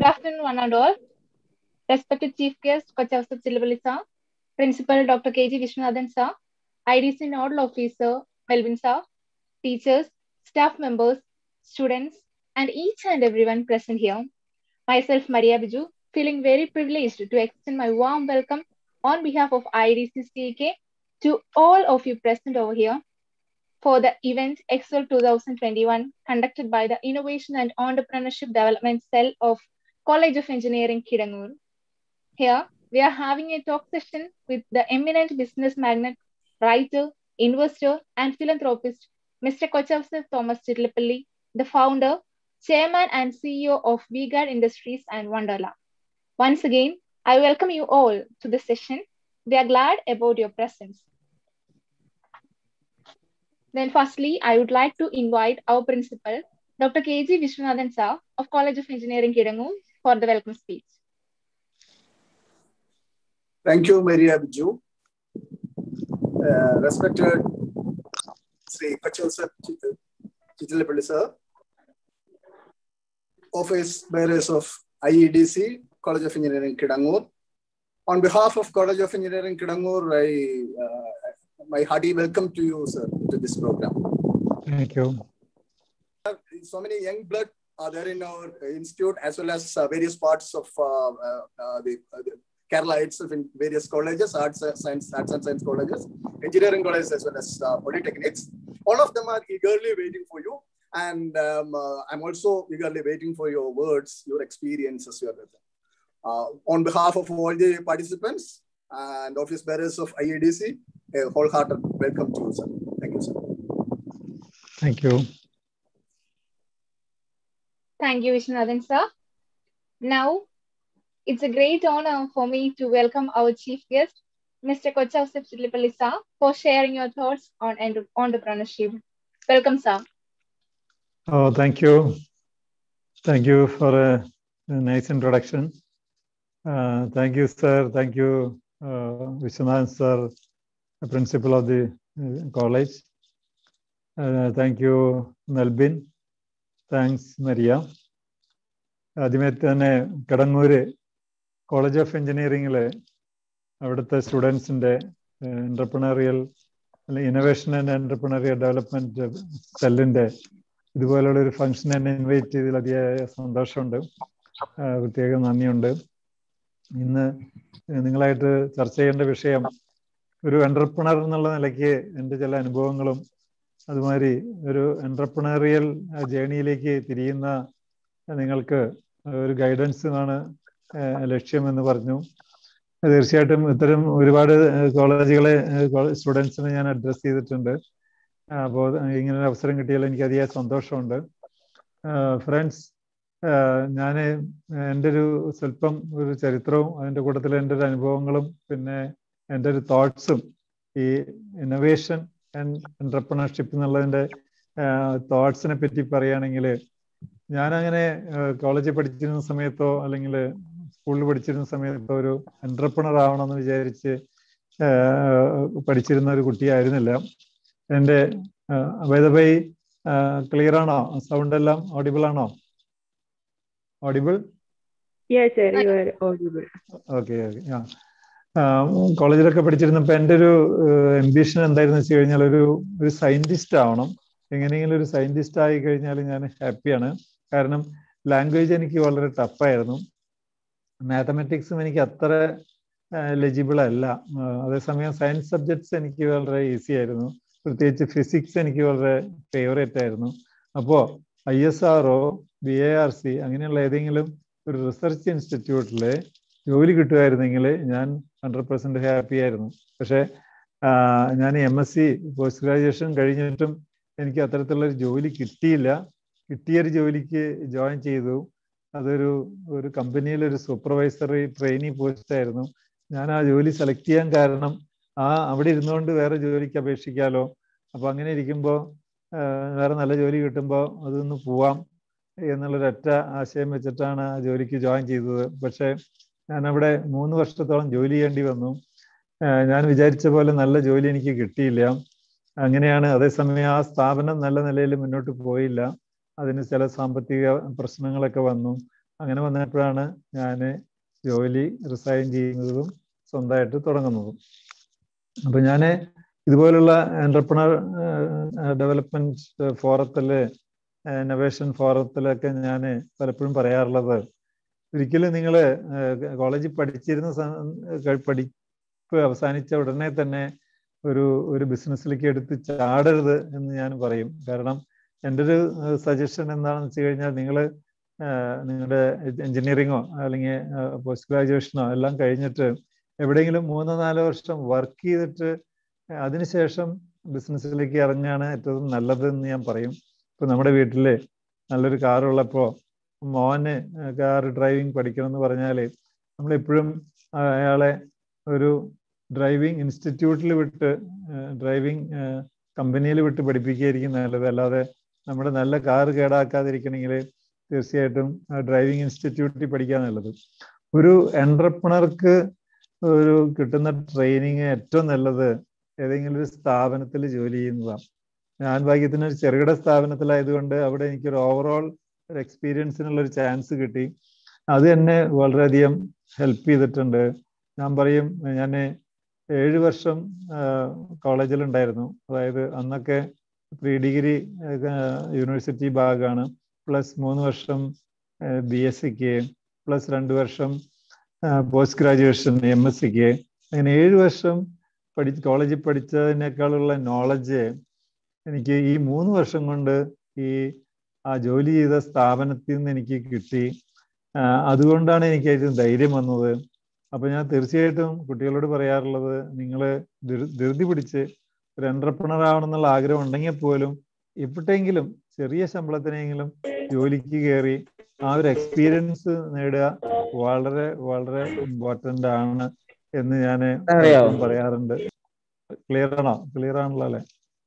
Good afternoon, one and all. Respected Chief Guest, Kochavasu Chilabali sir, Principal Dr. K.G. Vishwanathan sir, IDC Nodal Officer Melvin sir, teachers, staff members, students, and each and everyone present here. Myself, Maria Biju, feeling very privileged to extend my warm welcome on behalf of IDC CK to all of you present over here for the event Excel 2021 conducted by the Innovation and Entrepreneurship Development Cell of College of Engineering, Kidangur. Here, we are having a talk session with the eminent business magnate, writer, investor, and philanthropist, Mr. Kochavsif Thomas Chidlipalli, the founder, chairman, and CEO of VGuard Industries and Wonderla. Once again, I welcome you all to the session. We are glad about your presence. Then firstly, I would like to invite our principal, Dr. K.G. Vishwanathan Sir of College of Engineering, Kidangu, for the welcome speech. Thank you, Maria Biju. Uh, respected Sri Kachal Sir, Chittilapalli Sir, Office Bearers of IEDC, College of Engineering, Kidangur. On behalf of College of Engineering, Kidangur, I, uh, my hearty welcome to you, sir, to this program. Thank you. So many young blood are there in our institute as well as uh, various parts of uh, uh, the, the Kerala itself in various colleges, arts, science, arts and science colleges, engineering colleges as well as polytechnics. All of them are eagerly waiting for you. And um, I'm also eagerly waiting for your words, your experiences here with them. on behalf of all the participants and office bearers of IEDC, a wholehearted welcome to you, sir. Thank you, sir. Thank you. Thank you, Vishwanathan sir. Now, it's a great honor for me to welcome our chief guest, Mr. Kochausef Chidlipalli sir, for sharing your thoughts on entrepreneurship. Welcome, sir. Oh, thank you. Thank you for a, a nice introduction. Uh, thank you, sir. Thank you, uh, Vishwanath sir, the principal of the uh, college. thank you, Melvin. Thanks Maria ആദ്യമേ തന്നെ Kidangoor college of എഞ്ചിനീയറിംഗില് അവിടുത്തെ സ്റ്റുഡൻസിന്റെ entrepreneurial അല്ലെങ്കിൽ innovation and entrepreneurial development സെല്ലിന്റെ ഇതുപോലുള്ള ഒരു function എന്നെ ഇൻവൈറ്റ് ചെയ്തതിൽ അതിയായ സന്തോഷമുണ്ട് പ്രത്യേകം നന്ദിയുണ്ട് ഇന്ന് നിങ്ങളായിട്ട് ചർച്ച ചെയ്യേണ്ട വിഷയം ഒരു എന്റർപ്രണർ എന്നുള്ള നിലയ്ക്ക് എൻ്റെ ചില അനുഭവങ്ങളും അതുമാതിരി ഒരു എന്റർപ്രണറിയൽ ജേണിയിലേക്ക് തിരിയുന്ന നിങ്ങൾക്ക് ഒരു ഗൈഡൻസ് ആണ് ലക്ഷ്യം എന്ന് പറഞ്ഞു തീർച്ചയായിട്ടും ഇത്തരം ഒരുപാട് കോളേജുകളെ സ്റ്റുഡൻസിനെ ഞാൻ അഡ്രസ് ചെയ്തിട്ടുണ്ട് അപ്പോൾ ഇങ്ങനെ ഒരു അവസരം കിട്ടിയാൽ എനിക്ക് അതിയായ സന്തോഷമുണ്ട് ഫ്രണ്ട്സ് ഞാൻ എൻ്റെ ഒരു സ്വല്പം ഒരു ചരിത്രവും അതിൻ്റെ കൂട്ടത്തിൽ എൻ്റെ ഒരു അനുഭവങ്ങളും പിന്നെ എൻ്റെ ഒരു തോട്ട്സും ഈ ഇന്നോവേഷൻ ആൻഡ് എന്റർപ്രണർഷിപ്പ് എന്നുള്ളതിൻ്റെ തോട്ട്സിനെ പറ്റി പറയുകയാണെങ്കിൽ ഞാനങ്ങനെ കോളേജിൽ പഠിച്ചിരുന്ന സമയത്തോ അല്ലെങ്കിൽ സ്കൂളിൽ പഠിച്ചിരുന്ന സമയത്തോ ഒരു എന്റർപ്രണർ ആവണമെന്ന് വിചാരിച്ച് പഠിച്ചിരുന്ന ഒരു കുട്ടിയായിരുന്നില്ല എൻ്റെ വൈദബൈ ക്ലിയർ ആണോ സൗണ്ട് എല്ലാം ഓഡിബിൾ ആണോ ഓഡിബിൾ ഓക്കെ ഓക്കെ ആ കോളേജിലൊക്കെ പഠിച്ചിരുന്നപ്പോൾ എൻ്റെ ഒരു എംബിഷൻ എന്തായിരുന്നു വെച്ച് കഴിഞ്ഞാൽ ഒരു ഒരു സയന്റിസ്റ്റ് ആവണം എങ്ങനെയെങ്കിലും ഒരു സയന്റിസ്റ്റ് ആയി കഴിഞ്ഞാൽ ഞാൻ ഹാപ്പിയാണ് കാരണം ലാംഗ്വേജ് എനിക്ക് വളരെ ടഫായിരുന്നു മാത്തമാറ്റിക്സും എനിക്ക് അത്ര ലെജിബിൾ അല്ല അതേസമയം സയൻസ് സബ്ജക്ട്സ് എനിക്ക് വളരെ ഈസി ആയിരുന്നു പ്രത്യേകിച്ച് ഫിസിക്സ് എനിക്ക് വളരെ ഫേവറേറ്റ് ആയിരുന്നു അപ്പോൾ I S R O B A R C അങ്ങനെയുള്ള ഏതെങ്കിലും ഒരു റിസർച്ച് ഇൻസ്റ്റിറ്റ്യൂട്ടിൽ ജോലി കിട്ടുമായിരുന്നെങ്കിൽ ഞാൻ ഹൺഡ്രഡ് പെർസെന്റ് ഹാപ്പി ആയിരുന്നു പക്ഷേ ഞാൻ M S C post graduation കഴിഞ്ഞിട്ടും എനിക്ക് അത്തരത്തിലുള്ള ഒരു ജോലി കിട്ടിയില്ല കിട്ടിയൊരു ജോലിക്ക് ജോയിൻ ചെയ്തു അതൊരു ഒരു കമ്പനിയിൽ ഒരു സൂപ്പർവൈസറി ട്രെയിനി പോസ്റ്റ് ആയിരുന്നു ഞാൻ ആ ജോലി സെലക്ട് ചെയ്യാൻ കാരണം ആ അവിടെ ഇരുന്നുകൊണ്ട് വേറെ ജോലിക്ക് അപേക്ഷിക്കാലോ അപ്പൊ അങ്ങനെ ഇരിക്കുമ്പോൾ വേറെ നല്ല ജോലി കിട്ടുമ്പോൾ അതൊന്ന് പോവാം എന്നുള്ളൊരൊറ്റ ആശയം വെച്ചിട്ടാണ് ആ ജോലിക്ക് ജോയിൻ ചെയ്തത് പക്ഷേ ഞാൻ അവിടെ മൂന്ന് വർഷത്തോളം ജോലി ചെയ്യേണ്ടി വന്നു ഞാൻ വിചാരിച്ച പോലെ നല്ല ജോലി എനിക്ക് കിട്ടിയില്ല അങ്ങനെയാണ് അതേസമയം ആ സ്ഥാപനം നല്ല നിലയിൽ മുന്നോട്ട് പോയില്ല അതിന് ചില സാമ്പത്തിക പ്രശ്നങ്ങളൊക്കെ വന്നു അങ്ങനെ വന്നപ്പോഴാണ് ഞാൻ ജോലി റിസൈൻ ചെയ്യുന്നതും സ്വന്തമായിട്ട് തുടങ്ങുന്നതും അപ്പൊ ഞാൻ ഇതുപോലുള്ള എന്റർപ്രണർ ഡെവലപ്മെന്റ് ഫോറത്തില് ഇന്നൊവേഷൻ ഫോറത്തിലൊക്കെ ഞാൻ പലപ്പോഴും പറയാറുള്ളത് ഒരിക്കലും നിങ്ങൾ കോളേജിൽ പഠിച്ചിരുന്ന പഠിപ്പ് അവസാനിച്ച ഉടനെ തന്നെ ഒരു ഒരു ബിസിനസ്സിലേക്ക് എടുത്ത് ചാടരുത് എന്ന് ഞാൻ പറയും കാരണം എൻ്റെ ഒരു സജഷൻ എന്താണെന്ന് വെച്ച് കഴിഞ്ഞാൽ നിങ്ങൾ നിങ്ങളുടെ എഞ്ചിനീയറിങ്ങോ അല്ലെങ്കിൽ പോസ്റ്റ് ഗ്രാജുവേഷനോ എല്ലാം കഴിഞ്ഞിട്ട് എവിടെയെങ്കിലും മൂന്നോ നാലോ വർഷം വർക്ക് ചെയ്തിട്ട് അതിനുശേഷം ബിസിനസ്സിലേക്ക് ഇറങ്ങാണ് ഏറ്റവും നല്ലത് എന്ന് ഞാൻ പറയും ഇപ്പൊ നമ്മുടെ വീട്ടില് നല്ലൊരു കാറുള്ളപ്പോൾ മോന് കാർ ഡ്രൈവിംഗ് പഠിക്കണം എന്ന് പറഞ്ഞാല് നമ്മളെപ്പോഴും അയാളെ ഒരു ഡ്രൈവിംഗ് ഇൻസ്റ്റിറ്റ്യൂട്ടിൽ വിട്ട് ഡ്രൈവിംഗ് കമ്പനിയിൽ വിട്ട് പഠിപ്പിക്കുകയായിരിക്കും നല്ലത് അല്ലാതെ നമ്മുടെ നല്ല കാർ കേടാക്കാതിരിക്കണമെങ്കിൽ തീർച്ചയായിട്ടും ഡ്രൈവിംഗ് ഇൻസ്റ്റിറ്റ്യൂട്ടിൽ പഠിക്കാൻ നല്ലത് ഒരു എന്റർപ്രണർക്ക് ഒരു കിട്ടുന്ന ട്രെയിനിങ് ഏറ്റവും നല്ലത് ഏതെങ്കിലും ഒരു സ്ഥാപനത്തിൽ ജോലി ചെയ്യുന്നതാണ് ഞാൻ ഭാഗ്യത്തിന് ഒരു ചെറുകിട സ്ഥാപനത്തിലായതുകൊണ്ട് അവിടെ എനിക്കൊരു ഓവറോൾ ഒരു എക്സ്പീരിയൻസിനുള്ള ഒരു ചാൻസ് കിട്ടി അത് എന്നെ വളരെയധികം ഹെൽപ്പ് ചെയ്തിട്ടുണ്ട് ഞാൻ പറയും ഞാൻ ഏഴ് വർഷം കോളേജിൽ ഉണ്ടായിരുന്നു അതായത് അന്നൊക്കെ പ്രീ ഡിഗ്രി യൂണിവേഴ്സിറ്റി ഭാഗമാണ് പ്ലസ് മൂന്ന് വർഷം ബി എസ് സിക്ക് പ്ലസ് രണ്ട് വർഷം പോസ്റ്റ് ഗ്രാജുവേഷൻ എം എസ് സിക്ക് അങ്ങനെ ഏഴ് വർഷം പഠി കോളേജിൽ പഠിച്ചതിനേക്കാളുള്ള നോളജ് എനിക്ക് ഈ മൂന്ന് വർഷം കൊണ്ട് ഈ ആ ജോലി ചെയ്ത സ്ഥാപനത്തിൽ നിന്ന് എനിക്ക് കിട്ടി അതുകൊണ്ടാണ് എനിക്ക് അതിന് ധൈര്യം വന്നത് അപ്പൊ ഞാൻ തീർച്ചയായിട്ടും കുട്ടികളോട് പറയാറുള്ളത് നിങ്ങൾ ധൃതി പിടിച്ച് ഒരു എന്റർപ്രണർ ആവണം എന്നുള്ള ആഗ്രഹം ഉണ്ടെങ്കിൽ പോലും എപ്പോഴെങ്കിലും ചെറിയ ശമ്പളത്തിനെങ്കിലും ജോലിക്ക് കയറി ആ ഒരു എക്സ്പീരിയൻസ് നേടുക വളരെ വളരെ ഇമ്പോർട്ടൻ്റ് ആണ് എന്ന് ഞാൻ പറയാറുണ്ട് ക്ലിയർ ആണോ ക്ലിയർ ആണല്ലോ അല്ലെ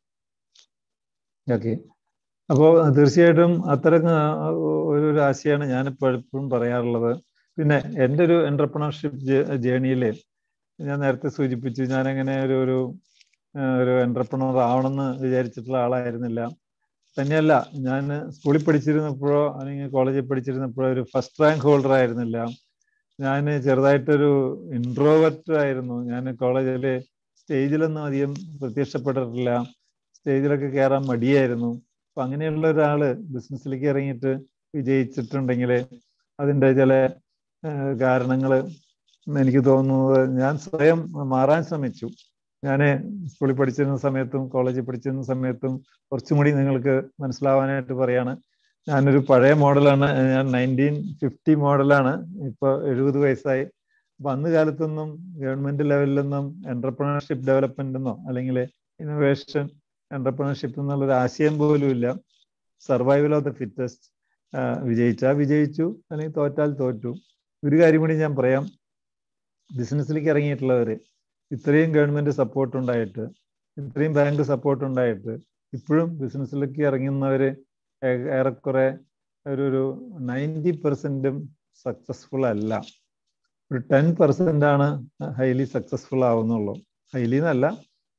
ഓക്കെ അപ്പോൾ തീർച്ചയായിട്ടും അത്തരം ഒരു ഒരു ആശയമാണ് ഞാൻ എപ്പോഴും പറയാറുള്ളത് പിന്നെ എൻ്റെ ഒരു എന്റർപ്രണർഷിപ്പ് ജേണിയിൽ ഞാൻ നേരത്തെ സൂചിപ്പിച്ചു ഞാൻ അങ്ങനെ ഒരു ഒരു ഒരു എന്റർപ്രണർ ആവണമെന്ന് വിചാരിച്ചിട്ടുള്ള ആളായിരുന്നില്ല തന്നെയല്ല ഞാൻ സ്കൂളിൽ പഠിച്ചിരുന്നപ്പോഴോ അല്ലെങ്കിൽ കോളേജിൽ പഠിച്ചിരുന്നപ്പോഴോ ഒരു ഫസ്റ്റ് റാങ്ക് ഹോൾഡർ ആയിരുന്നില്ല ഞാൻ ചെറുതായിട്ടൊരു ഇൻട്രോവെർട്ട് ആയിരുന്നു ഞാൻ കോളേജിൽ സ്റ്റേജിലൊന്നും അധികം പ്രത്യക്ഷപ്പെട്ടിട്ടില്ല സ്റ്റേജിലൊക്കെ കയറാൻ മടിയായിരുന്നു അപ്പൊ അങ്ങനെയുള്ള ഒരാള് ബിസിനസ്സിലേക്ക് ഇറങ്ങിയിട്ട് വിജയിച്ചിട്ടുണ്ടെങ്കിൽ അതിൻ്റെ ചില കാരണങ്ങൾ എനിക്ക് തോന്നുന്നത് ഞാൻ സ്വയം മാറാൻ ശ്രമിച്ചു ഞാൻ സ്കൂളിൽ പഠിച്ചിരുന്ന സമയത്തും കോളേജിൽ പഠിച്ചിരുന്ന സമയത്തും കുറച്ചും കൂടി നിങ്ങൾക്ക് മനസ്സിലാവാനായിട്ട് പറയാണ് ഞാനൊരു പഴയ മോഡലാണ് ഞാൻ നയൻറ്റീൻ ഫിഫ്റ്റി മോഡലാണ് ഇപ്പോൾ എഴുപത് വയസ്സായി അപ്പൊ അന്ന് കാലത്തൊന്നും ഗവൺമെന്റ് ലെവലിലൊന്നും എന്റർപ്രണർഷിപ്പ് ഡെവലപ്മെന്റ് എന്നോ അല്ലെങ്കിൽ ഇന്നോവേഷൻ എന്റർപ്രണർഷിപ്പ് എന്നുള്ളൊരു ആശയം പോലും ഇല്ല സർവൈവൽ ഓഫ് ദ ഫിറ്റസ്റ്റ് വിജയിച്ചാൽ വിജയിച്ചു അല്ലെങ്കിൽ തോറ്റാൽ തോറ്റു ഒരു കാര്യം കൂടി ഞാൻ പറയാം ബിസിനസ്സിലേക്ക് ഇറങ്ങിയിട്ടുള്ളവർ ഇത്രയും ഗവൺമെന്റ് സപ്പോർട്ട് ഉണ്ടായിട്ട് ഇത്രയും ബാങ്ക് സപ്പോർട്ട് ഉണ്ടായിട്ട് ഇപ്പോഴും ബിസിനസ്സിലേക്ക് ഇറങ്ങുന്നവര് ഏറെക്കുറെ ഒരു ഒരു നയൻറ്റി പെർസെന്റും സക്സസ്ഫുൾ അല്ല ഒരു ടെൻ പെർസെന്റ് ആണ് ഹൈലി സക്സസ്ഫുൾ ആവുന്നുള്ളൂ ഹൈലി എന്നല്ല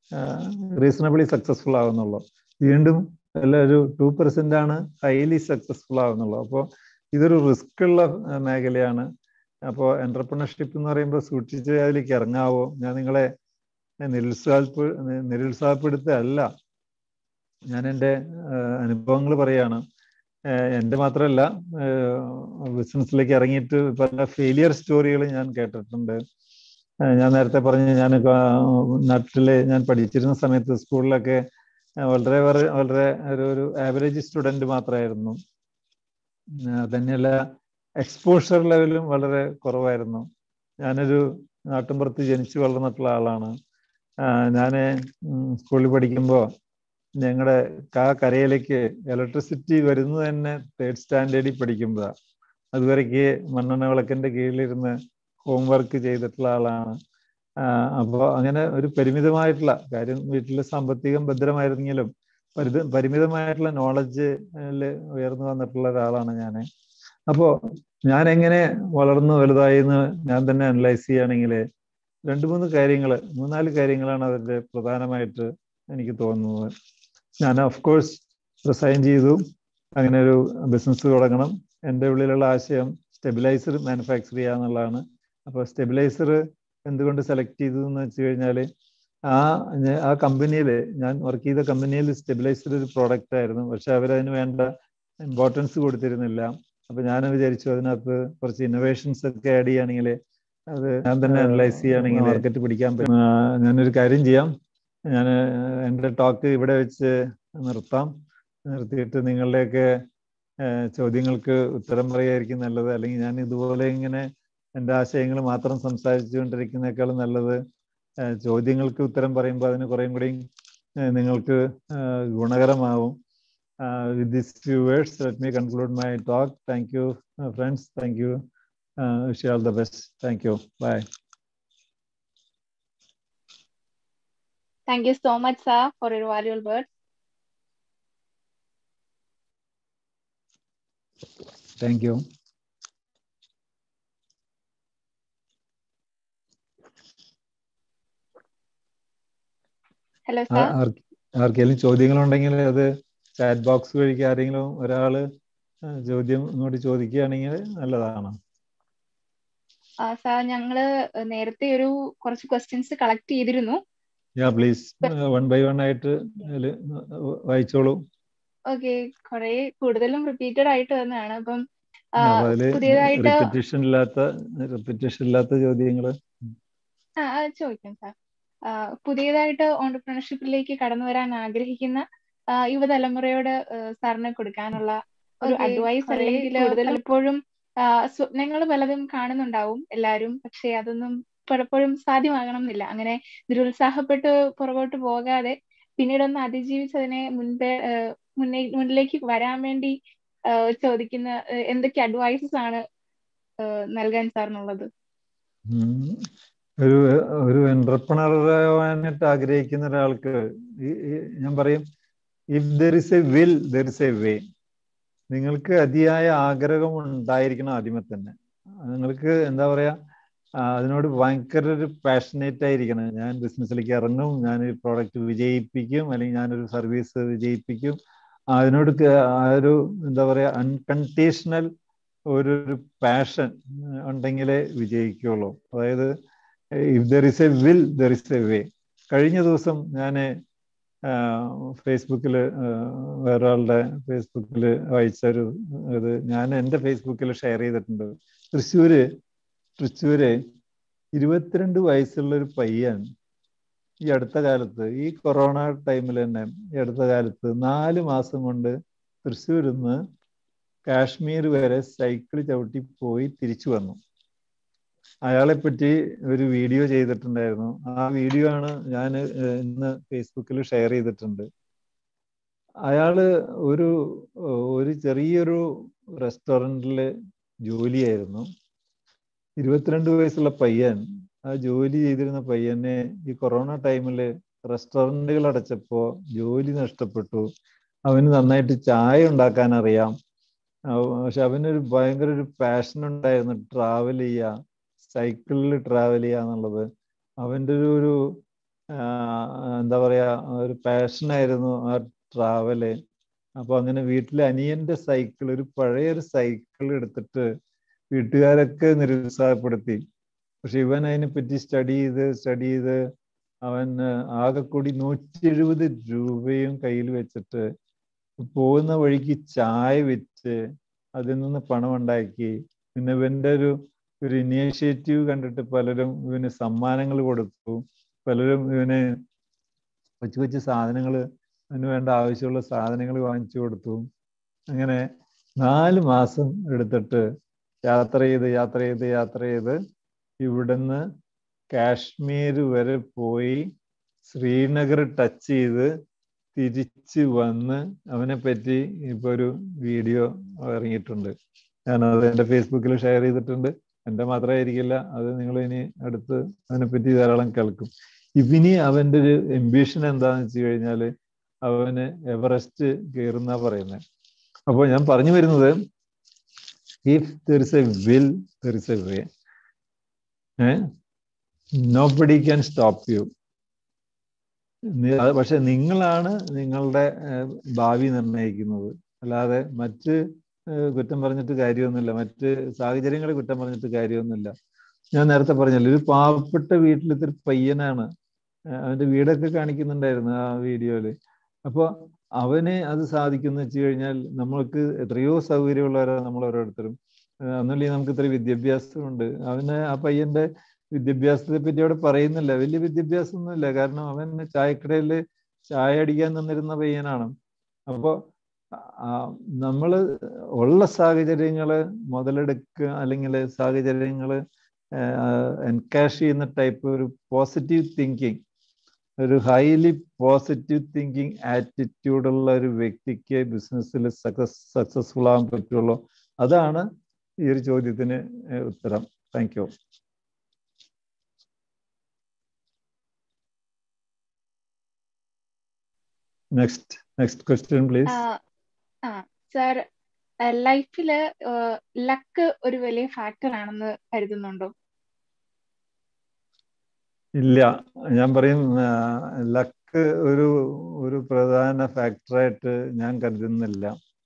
റീസണബിളി സക്സസ്ഫുൾ ആവുന്നുള്ളൂ വീണ്ടും അല്ല ഒരു ടു പെർസെന്റ് ആണ് ഹൈലി സക്സസ്ഫുൾ ആവുന്നുള്ളൂ അപ്പോൾ ഇതൊരു റിസ്ക് ഉള്ള മേഖലയാണ് അപ്പോൾ എന്റർപ്രണർഷിപ്പ് എന്ന് പറയുമ്പോൾ സൂക്ഷിച്ച് അതിലേക്ക് ഇറങ്ങാവോ ഞാൻ നിങ്ങളെ നിരുത്സാഹപ്പെ നിരുത്സാഹപ്പെടുത്തല്ല ഞാൻ എൻ്റെ അനുഭവങ്ങൾ പറയാണ് എൻ്റെ മാത്രമല്ല ബിസിനസ്സിലേക്ക് ഇറങ്ങിയിട്ട് പല ഫെയിലിയർ സ്റ്റോറികൾ ഞാൻ കേട്ടിട്ടുണ്ട് ഞാൻ നേരത്തെ പറഞ്ഞു ഞാൻ നാട്ടില് ഞാൻ പഠിച്ചിരുന്ന സമയത്ത് സ്കൂളിലൊക്കെ വളരെ വളരെ ഒരു ഒരു ആവറേജ് സ്റ്റുഡൻറ് മാത്രമായിരുന്നു തന്നെയല്ല എക്സ്പോഷർ ലെവലും വളരെ കുറവായിരുന്നു ഞാനൊരു നാട്ടിൻപുറത്ത് ജനിച്ചു വളർന്നിട്ടുള്ള ആളാണ് ഞാൻ സ്കൂളിൽ പഠിക്കുമ്പോൾ ഞങ്ങളുടെ കാ കരയിലേക്ക് ഇലക്ട്രിസിറ്റി വരുന്നത് തന്നെ തേർഡ് സ്റ്റാൻഡേർഡിൽ പഠിക്കുമ്പോഴാണ് അതുവരേക്ക് മണ്ണെണ്ണ വിളക്കിന്റെ കീഴിലിരുന്ന് ഹോംവർക്ക് ചെയ്തിട്ടുള്ള ആളാണ് അപ്പോൾ അങ്ങനെ ഒരു പരിമിതമായിട്ടുള്ള കാര്യം വീട്ടിൽ സാമ്പത്തികം ഭദ്രമായിരുന്നെങ്കിലും പരിധ പരിമിതമായിട്ടുള്ള നോളജ് ഉയർന്നു വന്നിട്ടുള്ള ഒരാളാണ് ഞാൻ അപ്പോൾ ഞാൻ എങ്ങനെ വളർന്നു വലുതായി എന്ന് ഞാൻ തന്നെ അനലൈസ് ചെയ്യുകയാണെങ്കിൽ രണ്ട് മൂന്ന് കാര്യങ്ങൾ മൂന്നാല് കാര്യങ്ങളാണ് അതിൻ്റെ പ്രധാനമായിട്ട് എനിക്ക് തോന്നുന്നത് ഞാൻ ഓഫ് കോഴ്സ് റിസൈൻ ചെയ്തു അങ്ങനെ ഒരു ബിസിനസ് തുടങ്ങണം എൻ്റെ ഉള്ളിലുള്ള ആശയം സ്റ്റെബിലൈസർ മാനുഫാക്ചർ ചെയ്യുക എന്നുള്ളതാണ് അപ്പോൾ സ്റ്റെബിലൈസർ എന്തുകൊണ്ട് സെലക്ട് ചെയ്തു എന്ന് വെച്ച് കഴിഞ്ഞാൽ ആ ആ കമ്പനിയിൽ ഞാൻ വർക്ക് ചെയ്ത കമ്പനിയിൽ സ്റ്റെബിലൈസർ ഒരു പ്രോഡക്റ്റ് ആയിരുന്നു പക്ഷെ അവരതിന് വേണ്ട ഇമ്പോർട്ടൻസ് കൊടുത്തിരുന്നില്ല അപ്പൊ ഞാൻ വിചാരിച്ചു അതിനകത്ത് കുറച്ച് ഇന്നോവേഷൻസ് ഒക്കെ ആഡ് ചെയ്യുകയാണെങ്കിൽ അത് ഞാൻ തന്നെ അനലൈസ് ചെയ്യുകയാണെങ്കിൽ മാർക്കറ്റ് പിടിക്കാൻ പറ്റും ഞാനൊരു കാര്യം ചെയ്യാം ഞാൻ എൻ്റെ ടോക്ക് ഇവിടെ വെച്ച് നിർത്താം നിർത്തിയിട്ട് നിങ്ങളുടെയൊക്കെ ചോദ്യങ്ങൾക്ക് ഉത്തരം പറയുമായിരിക്കും നല്ലത് അല്ലെങ്കിൽ ഞാൻ ഇതുപോലെ ഇങ്ങനെ എൻ്റെ ആശയങ്ങൾ മാത്രം സംസാരിച്ചുകൊണ്ടിരിക്കുന്നേക്കാളും നല്ലത് ചോദ്യങ്ങൾക്ക് ഉത്തരം പറയുമ്പോൾ അതിന് കുറേയും കൂടി നിങ്ങൾക്ക് ഗുണകരമാവും with this few words let me conclude my talk thank you friends thank you wish all the best thank you bye Thank you so much, sir, for your valuable words. Thank you. Hello sir ആർക്കെങ്കിലും ചോദ്യങ്ങളുണ്ടെങ്കിൽ അത് chat box വഴിക്ക് ആരെങ്കിലും ഒരാള് ചോദ്യം ഇങ്ങോട്ട് ചോദിക്കുകയാണെങ്കിൽ നല്ലതാണ് സാർ ഞങ്ങള് നേരത്തെ ഒരു കുറച്ച് ക്വസ്റ്റ്യൻസ് കളക്ട് ചെയ്തിരുന്നു yeah please one by one ആയിട്ട് വായിച്ചോളൂ ഓക്കെ കുറെ കൂടുതലും റിപ്പീറ്റഡ് ആയിട്ട് തന്നെയാണ് അപ്പം പുതിയതായിട്ട് റിപ്പറ്റീഷൻ ഇല്ലാത്ത റിപ്പറ്റീഷൻ ഇല്ലാത്ത ചോദ്യങ്ങള് ചോദിക്കാം സാർ പുതിയതായിട്ട് ഓണ്ടർപ്രണർഷിപ്പിലേക്ക് കടന്നു വരാൻ ആഗ്രഹിക്കുന്ന യുവതലമുറയോട് സാറിന് കൊടുക്കാനുള്ള ഒരു അഡ്വൈസ് അല്ലെങ്കിൽ പലപ്പോഴും സ്വപ്നങ്ങൾ പലതും കാണുന്നുണ്ടാവും എല്ലാവരും പക്ഷെ അതൊന്നും പലപ്പോഴും സാധ്യമാകണം എന്നില്ല അങ്ങനെ നിരുത്സാഹപ്പെട്ട് പുറകോട്ട് പോകാതെ പിന്നീടൊന്ന് അതിജീവിച്ചതിനെ മുൻപേ മുന്നേ മുന്നിലേക്ക് വരാൻ വേണ്ടി ചോദിക്കുന്ന എന്തൊക്കെ അഡ്വൈസസ് ആണ് നൽകാൻ സാറിനുള്ളത് ഒരു ഒരു എന്റർപ്രണർ ആവാനായിട്ട് ആഗ്രഹിക്കുന്ന ഒരാൾക്ക് ഞാൻ പറയും if there is a will there is a way നിങ്ങൾക്ക് അതിയായ ആഗ്രഹം ഉണ്ടായിരിക്കണം ആദ്യമേ തന്നെ നിങ്ങൾക്ക് എന്താ പറയാ അതിനോട് ഭയങ്കര ഒരു പാഷനേറ്റ് ആയിരിക്കണം ഞാൻ ബിസിനസ്സിലേക്ക് ഇറങ്ങും ഞാൻ ഒരു പ്രോഡക്റ്റ് വിജയിപ്പിക്കും അല്ലെങ്കിൽ ഞാനൊരു സർവീസ് വിജയിപ്പിക്കും അതിനോട് ആ ഒരു എന്താ പറയാ അൺകണ്ടീഷണൽ ഒരു പാഷൻ ഉണ്ടെങ്കിലേ വിജയിക്കുള്ളൂ അതായത് if there is a will there is a way കഴിഞ്ഞ ദിവസം ഞാൻ ഫേസ്ബുക്കിൽ വേറൊരാളുടെ ഫേസ്ബുക്കിൽ വായിച്ചൊരു ഇത് ഞാൻ എൻ്റെ ഫേസ്ബുക്കിൽ ഷെയർ ചെയ്തിട്ടുണ്ട് തൃശ്ശൂര് തൃശ്ശൂര് ഇരുപത്തിരണ്ട് വയസ്സുള്ള ഒരു പയ്യൻ ഈ അടുത്ത കാലത്ത് ഈ കൊറോണ ടൈമിൽ തന്നെ ഈ അടുത്ത കാലത്ത് നാല് മാസം കൊണ്ട് തൃശ്ശൂരിൽ നിന്ന് കാശ്മീർ വരെ സൈക്കിൾ ചവിട്ടി പോയി തിരിച്ചു വന്നു അയാളെ പറ്റി ഒരു വീഡിയോ ചെയ്തിട്ടുണ്ടായിരുന്നു ആ വീഡിയോ ആണ് ഞാൻ ഇന്ന് ഫേസ്ബുക്കിൽ ഷെയർ ചെയ്തിട്ടുണ്ട് അയാള് ഒരു ഒരു ചെറിയൊരു റെസ്റ്റോറൻറ്റിൽ ജോലിയായിരുന്നു ഇരുപത്തിരണ്ട് വയസ്സുള്ള പയ്യൻ ആ ജോലി ചെയ്തിരുന്ന പയ്യനെ ഈ കൊറോണ ടൈമിൽ റെസ്റ്റോറൻറ്റുകൾ അടച്ചപ്പോൾ ജോലി നഷ്ടപ്പെട്ടു അവന് നന്നായിട്ട് ചായ ഉണ്ടാക്കാൻ അറിയാം പക്ഷെ അവനൊരു ഭയങ്കര ഒരു പാഷൻ ഉണ്ടായിരുന്നു ട്രാവൽ ചെയ്യുക സൈക്കിളിൽ ട്രാവൽ ചെയ്യുക എന്നുള്ളത് അവൻ്റെ ഒരു ഒരു എന്താ പറയാ ഒരു പാഷനായിരുന്നു ആ ട്രാവല് അപ്പൊ അങ്ങനെ വീട്ടിലെ അനിയന്റെ സൈക്കിൾ ഒരു പഴയ ഒരു സൈക്കിൾ എടുത്തിട്ട് വീട്ടുകാരൊക്കെ നിരുത്സാഹപ്പെടുത്തി പക്ഷെ ഇവൻ അതിനെപ്പറ്റി സ്റ്റഡി ചെയ്ത് സ്റ്റഡി ചെയ്ത് അവൻ ആകെ കൂടി നൂറ്റി എഴുപത് രൂപയും കയ്യിൽ വെച്ചിട്ട് പോകുന്ന വഴിക്ക് ചായ വെച്ച് അതിൽ നിന്ന് പണം ഉണ്ടാക്കി പിന്നെ ഇവന്റെ ഒരു ഒരു ഇനിഷ്യേറ്റീവ് കണ്ടിട്ട് പലരും ഇവന് സമ്മാനങ്ങൾ കൊടുത്തു പലരും ഇവന് കൊച്ചു കൊച്ചു സാധനങ്ങൾ അതിന് വേണ്ട ആവശ്യമുള്ള സാധനങ്ങൾ വാങ്ങിച്ചു കൊടുത്തു അങ്ങനെ നാല് മാസം എടുത്തിട്ട് യാത്ര ചെയ്ത് യാത്ര ചെയ്ത് യാത്ര ചെയ്ത് ഇവിടുന്ന് കാശ്മീർ വരെ പോയി ശ്രീനഗർ ടച്ച് ചെയ്ത് തിരിച്ച് വന്ന് അവനെ പറ്റി ഇപ്പൊ ഒരു വീഡിയോ ഇറങ്ങിയിട്ടുണ്ട് ഞാൻ അത് എൻ്റെ ഫേസ്ബുക്കിൽ ഷെയർ ചെയ്തിട്ടുണ്ട് എൻ്റെ മാത്രമായിരിക്കില്ല അത് നിങ്ങൾ ഇനി അടുത്ത് അതിനെപ്പറ്റി ധാരാളം കേൾക്കും ഇവനി അവൻ്റെ ഒരു എംബിഷൻ എന്താന്ന് വെച്ച് കഴിഞ്ഞാൽ അവന് എവറസ്റ്റ് കയറുന്ന പറയുന്നത് അപ്പോൾ ഞാൻ പറഞ്ഞു വരുന്നത് if there is a will there is a way nobody can stop you പക്ഷെ നിങ്ങളാണ് നിങ്ങളുടെ ഭാവി നിർണ്ണയിക്കുന്നത് അല്ലാതെ മറ്റ് ഏഹ് കുറ്റം പറഞ്ഞിട്ട് കാര്യമൊന്നുമില്ല മറ്റ് സാഹചര്യങ്ങളെ കുറ്റം പറഞ്ഞിട്ട് കാര്യമൊന്നുമില്ല ഞാൻ നേരത്തെ പറഞ്ഞല്ലോ ഒരു പാവപ്പെട്ട വീട്ടിലത്തെ ഒരു പയ്യനാണ് ഏഹ് അവന്റെ വീടൊക്കെ കാണിക്കുന്നുണ്ടായിരുന്നു ആ വീഡിയോയില് അപ്പൊ അവന് അത് സാധിക്കുന്നു വെച്ച് കഴിഞ്ഞാൽ നമ്മൾക്ക് എത്രയോ സൗകര്യമുള്ളവരാണ് നമ്മൾ ഓരോരുത്തരും ഏഹ് ഒന്നുമില്ലെങ്കിൽ നമുക്ക് ഇത്ര വിദ്യാഭ്യാസമുണ്ട് അവന് ആ പയ്യന്റെ വിദ്യാഭ്യാസത്തെ പറ്റി അവിടെ പറയുന്നില്ല വലിയ വിദ്യാഭ്യാസം ഒന്നുമില്ല കാരണം അവൻ ചായക്കടയിൽ ചായ അടിക്കാൻ നിന്നിരുന്ന പയ്യനാണ് അപ്പോൾ നമ്മൾ ഉള്ള സാഹചര്യങ്ങൾ മുതലെടുക്കുക അല്ലെങ്കിൽ സാഹചര്യങ്ങൾ എൻകാഷ് ചെയ്യുന്ന ടൈപ്പ് ഒരു പോസിറ്റീവ് തിങ്കിങ് ഒരു ഹൈലി പോസിറ്റീവ് തിങ്കിങ് ആറ്റിറ്റ്യൂഡുള്ള ഒരു വ്യക്തിക്ക് ബിസിനസ്സിൽ സക്സസ് സക്സസ്ഫുൾ ആകാൻ പറ്റുള്ളൂ അതാണ് ഈ ഒരു ചോദ്യത്തിന് ഏഹ് ഉത്തരം thank you next next question please ആ സാർ ലൈഫില് ലക്ക് ഒരു വലിയ ഫാക്ടർ ആണെന്ന് കരുതുന്നുണ്ടോ ഇല്ല ഞാൻ പറയും ലക്ക് ഒരു ഒരു പ്രധാന ഫാക്ടറായിട്ട് ഞാൻ കരുതുന്നില്ല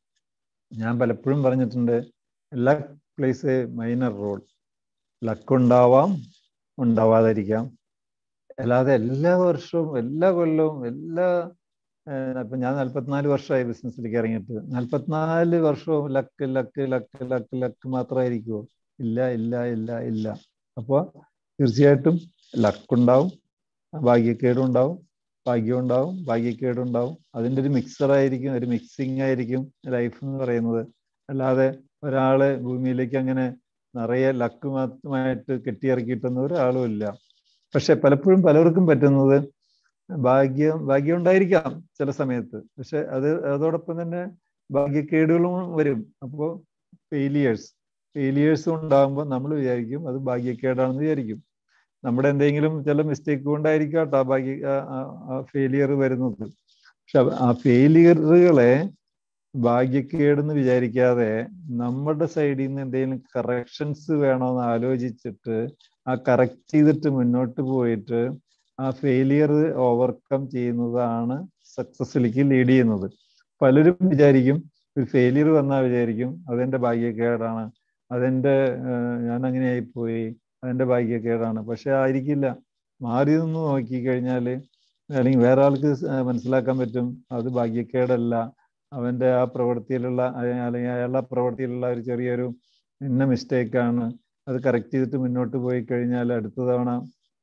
ഞാൻ പലപ്പോഴും പറഞ്ഞിട്ടുണ്ട് luck plays a minor role luck ഉണ്ടാവാം ഉണ്ടാവാതിരിക്കാം അല്ലാതെ എല്ലാ വർഷവും എല്ലാ കൊല്ലവും എല്ലാ ഇപ്പൊ ഞാൻ നാല്പത്തിനാല് വർഷമായി ബിസിനസ്സിലേക്ക് ഇറങ്ങിയിട്ട് നാല്പത്തിനാല് വർഷവും luck luck luck luck luck മാത്രമായിരിക്കുമോ ഇല്ല ഇല്ല ഇല്ല ഇല്ല അപ്പോൾ തീർച്ചയായിട്ടും ലക്ക് ഉണ്ടാവും ഭാഗ്യക്കേടും ഉണ്ടാവും ഭാഗ്യം ഉണ്ടാവും ഭാഗ്യക്കേടും ഉണ്ടാവും അതിൻ്റെ ഒരു മിക്സർ ആയിരിക്കും ഒരു മിക്സിംഗ് ആയിരിക്കും ലൈഫ് എന്ന് പറയുന്നത് അല്ലാതെ ഒരാള് ഭൂമിയിലേക്ക് അങ്ങനെ നിറയെ ലക്ക് മാത്രമായിട്ട് കെട്ടിയിറക്കിയിട്ടൊന്നും ഒരാളും ഇല്ല പക്ഷെ പലപ്പോഴും പലർക്കും പറ്റുന്നത് ഭാഗ്യം ഭാഗ്യം ഉണ്ടായിരിക്കാം ചില സമയത്ത് പക്ഷെ അത് അതോടൊപ്പം തന്നെ ഭാഗ്യക്കേടുകളും വരും അപ്പോൾ ഫെയിലിയേഴ്സ് ഫെയിലിയേഴ്സും ഉണ്ടാകുമ്പോൾ നമ്മൾ വിചാരിക്കും അത് ഭാഗ്യക്കേടാണെന്ന് വിചാരിക്കും നമ്മുടെ എന്തെങ്കിലും ചില മിസ്റ്റേക്ക് കൊണ്ടായിരിക്കും കേട്ടോ ആ ഭാഗ്യ ഫെയിലിയർ വരുന്നത് പക്ഷെ ആ ഫെയിലിയറുകളെ ഭാഗ്യക്കേടെന്ന് വിചാരിക്കാതെ നമ്മുടെ സൈഡിൽ നിന്ന് എന്തെങ്കിലും കറക്ഷൻസ് വേണോന്ന് ആലോചിച്ചിട്ട് ആ കറക്റ്റ് ചെയ്തിട്ട് മുന്നോട്ട് പോയിട്ട് ആ ഫെയിലിയർ ഓവർകം ചെയ്യുന്നതാണ് സക്സസ്സിലേക്ക് ലീഡ് ചെയ്യുന്നത് പലരും വിചാരിക്കും ഒരു ഫെയിലിയർ വന്നാൽ വിചാരിക്കും അതെന്റെ ഭാഗ്യക്കേടാണ് അതെന്റെ ഞാൻ അങ്ങനെ ആയിപ്പോയി അതെന്റെ ഭാഗ്യക്കേടാണ് പക്ഷെ ആയിരിക്കില്ല മാറി നിന്ന് നോക്കിക്കഴിഞ്ഞാൽ അല്ലെങ്കിൽ വേറെ ആൾക്ക് മനസ്സിലാക്കാൻ പറ്റും അത് ഭാഗ്യക്കേടല്ല അവന്റെ ആ പ്രവൃത്തിയിലുള്ള അല്ലെങ്കിൽ അയാളുടെ പ്രവൃത്തിയിലുള്ള ഒരു ചെറിയൊരു ഇന്ന മിസ്റ്റേക്കാണ് അത് കറക്റ്റ് ചെയ്തിട്ട് മുന്നോട്ട് പോയി കഴിഞ്ഞാൽ അടുത്ത തവണ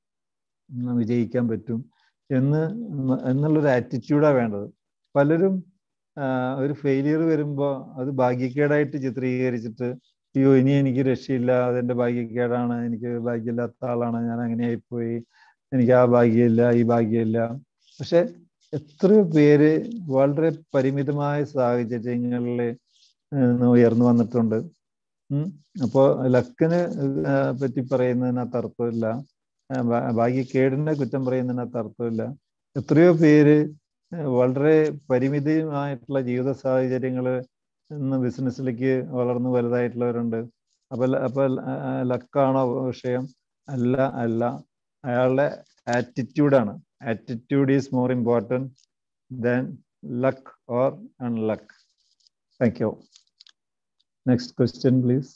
വിജയിക്കാൻ പറ്റും എന്ന് എന്നുള്ളൊരു ആറ്റിറ്റ്യൂഡാണ് വേണ്ടത് പലരും ഒരു ഫെയിലിയർ വരുമ്പോൾ അത് ഭാഗ്യക്കേടായിട്ട് ചിത്രീകരിച്ചിട്ട് അയ്യോ ഇനി എനിക്ക് രക്ഷയില്ല അതെന്റെ ഭാഗ്യക്കേടാണ് എനിക്ക് ഭാഗ്യമില്ലാത്ത ആളാണ് ഞാൻ അങ്ങനെ ആയിപ്പോയി എനിക്ക് ആ ഭാഗ്യമില്ല ഈ ഭാഗ്യമില്ല പക്ഷെ എത്രയോ പേര് വളരെ പരിമിതമായ സാഹചര്യങ്ങളിൽ ഉയർന്നു വന്നിട്ടുണ്ട് അപ്പോൾ ലക്കിന് പറ്റി പറയുന്നതിനകത്ത് അർത്ഥമില്ല ഭാഗ്യക്കേടിനെ കുറ്റം പറയുന്നതിനകത്ത് അർത്ഥമില്ല എത്രയോ പേര് വളരെ പരിമിതമായിട്ടുള്ള ജീവിത സാഹചര്യങ്ങൾ ഇന്ന് ബിസിനസ്സിലേക്ക് വളർന്നു വലുതായിട്ടുള്ളവരുണ്ട് അപ്പൊ അപ്പൊ ലക്കാണോ വിഷയം അല്ല അല്ല അയാളുടെ ആറ്റിറ്റ്യൂഡാണ് attitude is more important than luck or unluck thank you next question please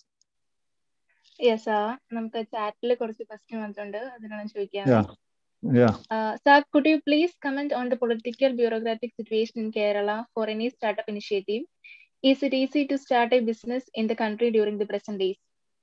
yes നമുക്ക് ചാറ്റിൽ കുറച്ച് ക്വസ്റ്റ്യൻ വന്നിട്ടുണ്ട് അതിനാണ് ചോദിക്കാൻ Yeah. Uh, sir, could you please comment on the political bureaucratic situation in Kerala for any startup initiative? Is it easy to start a business in the country during the present days?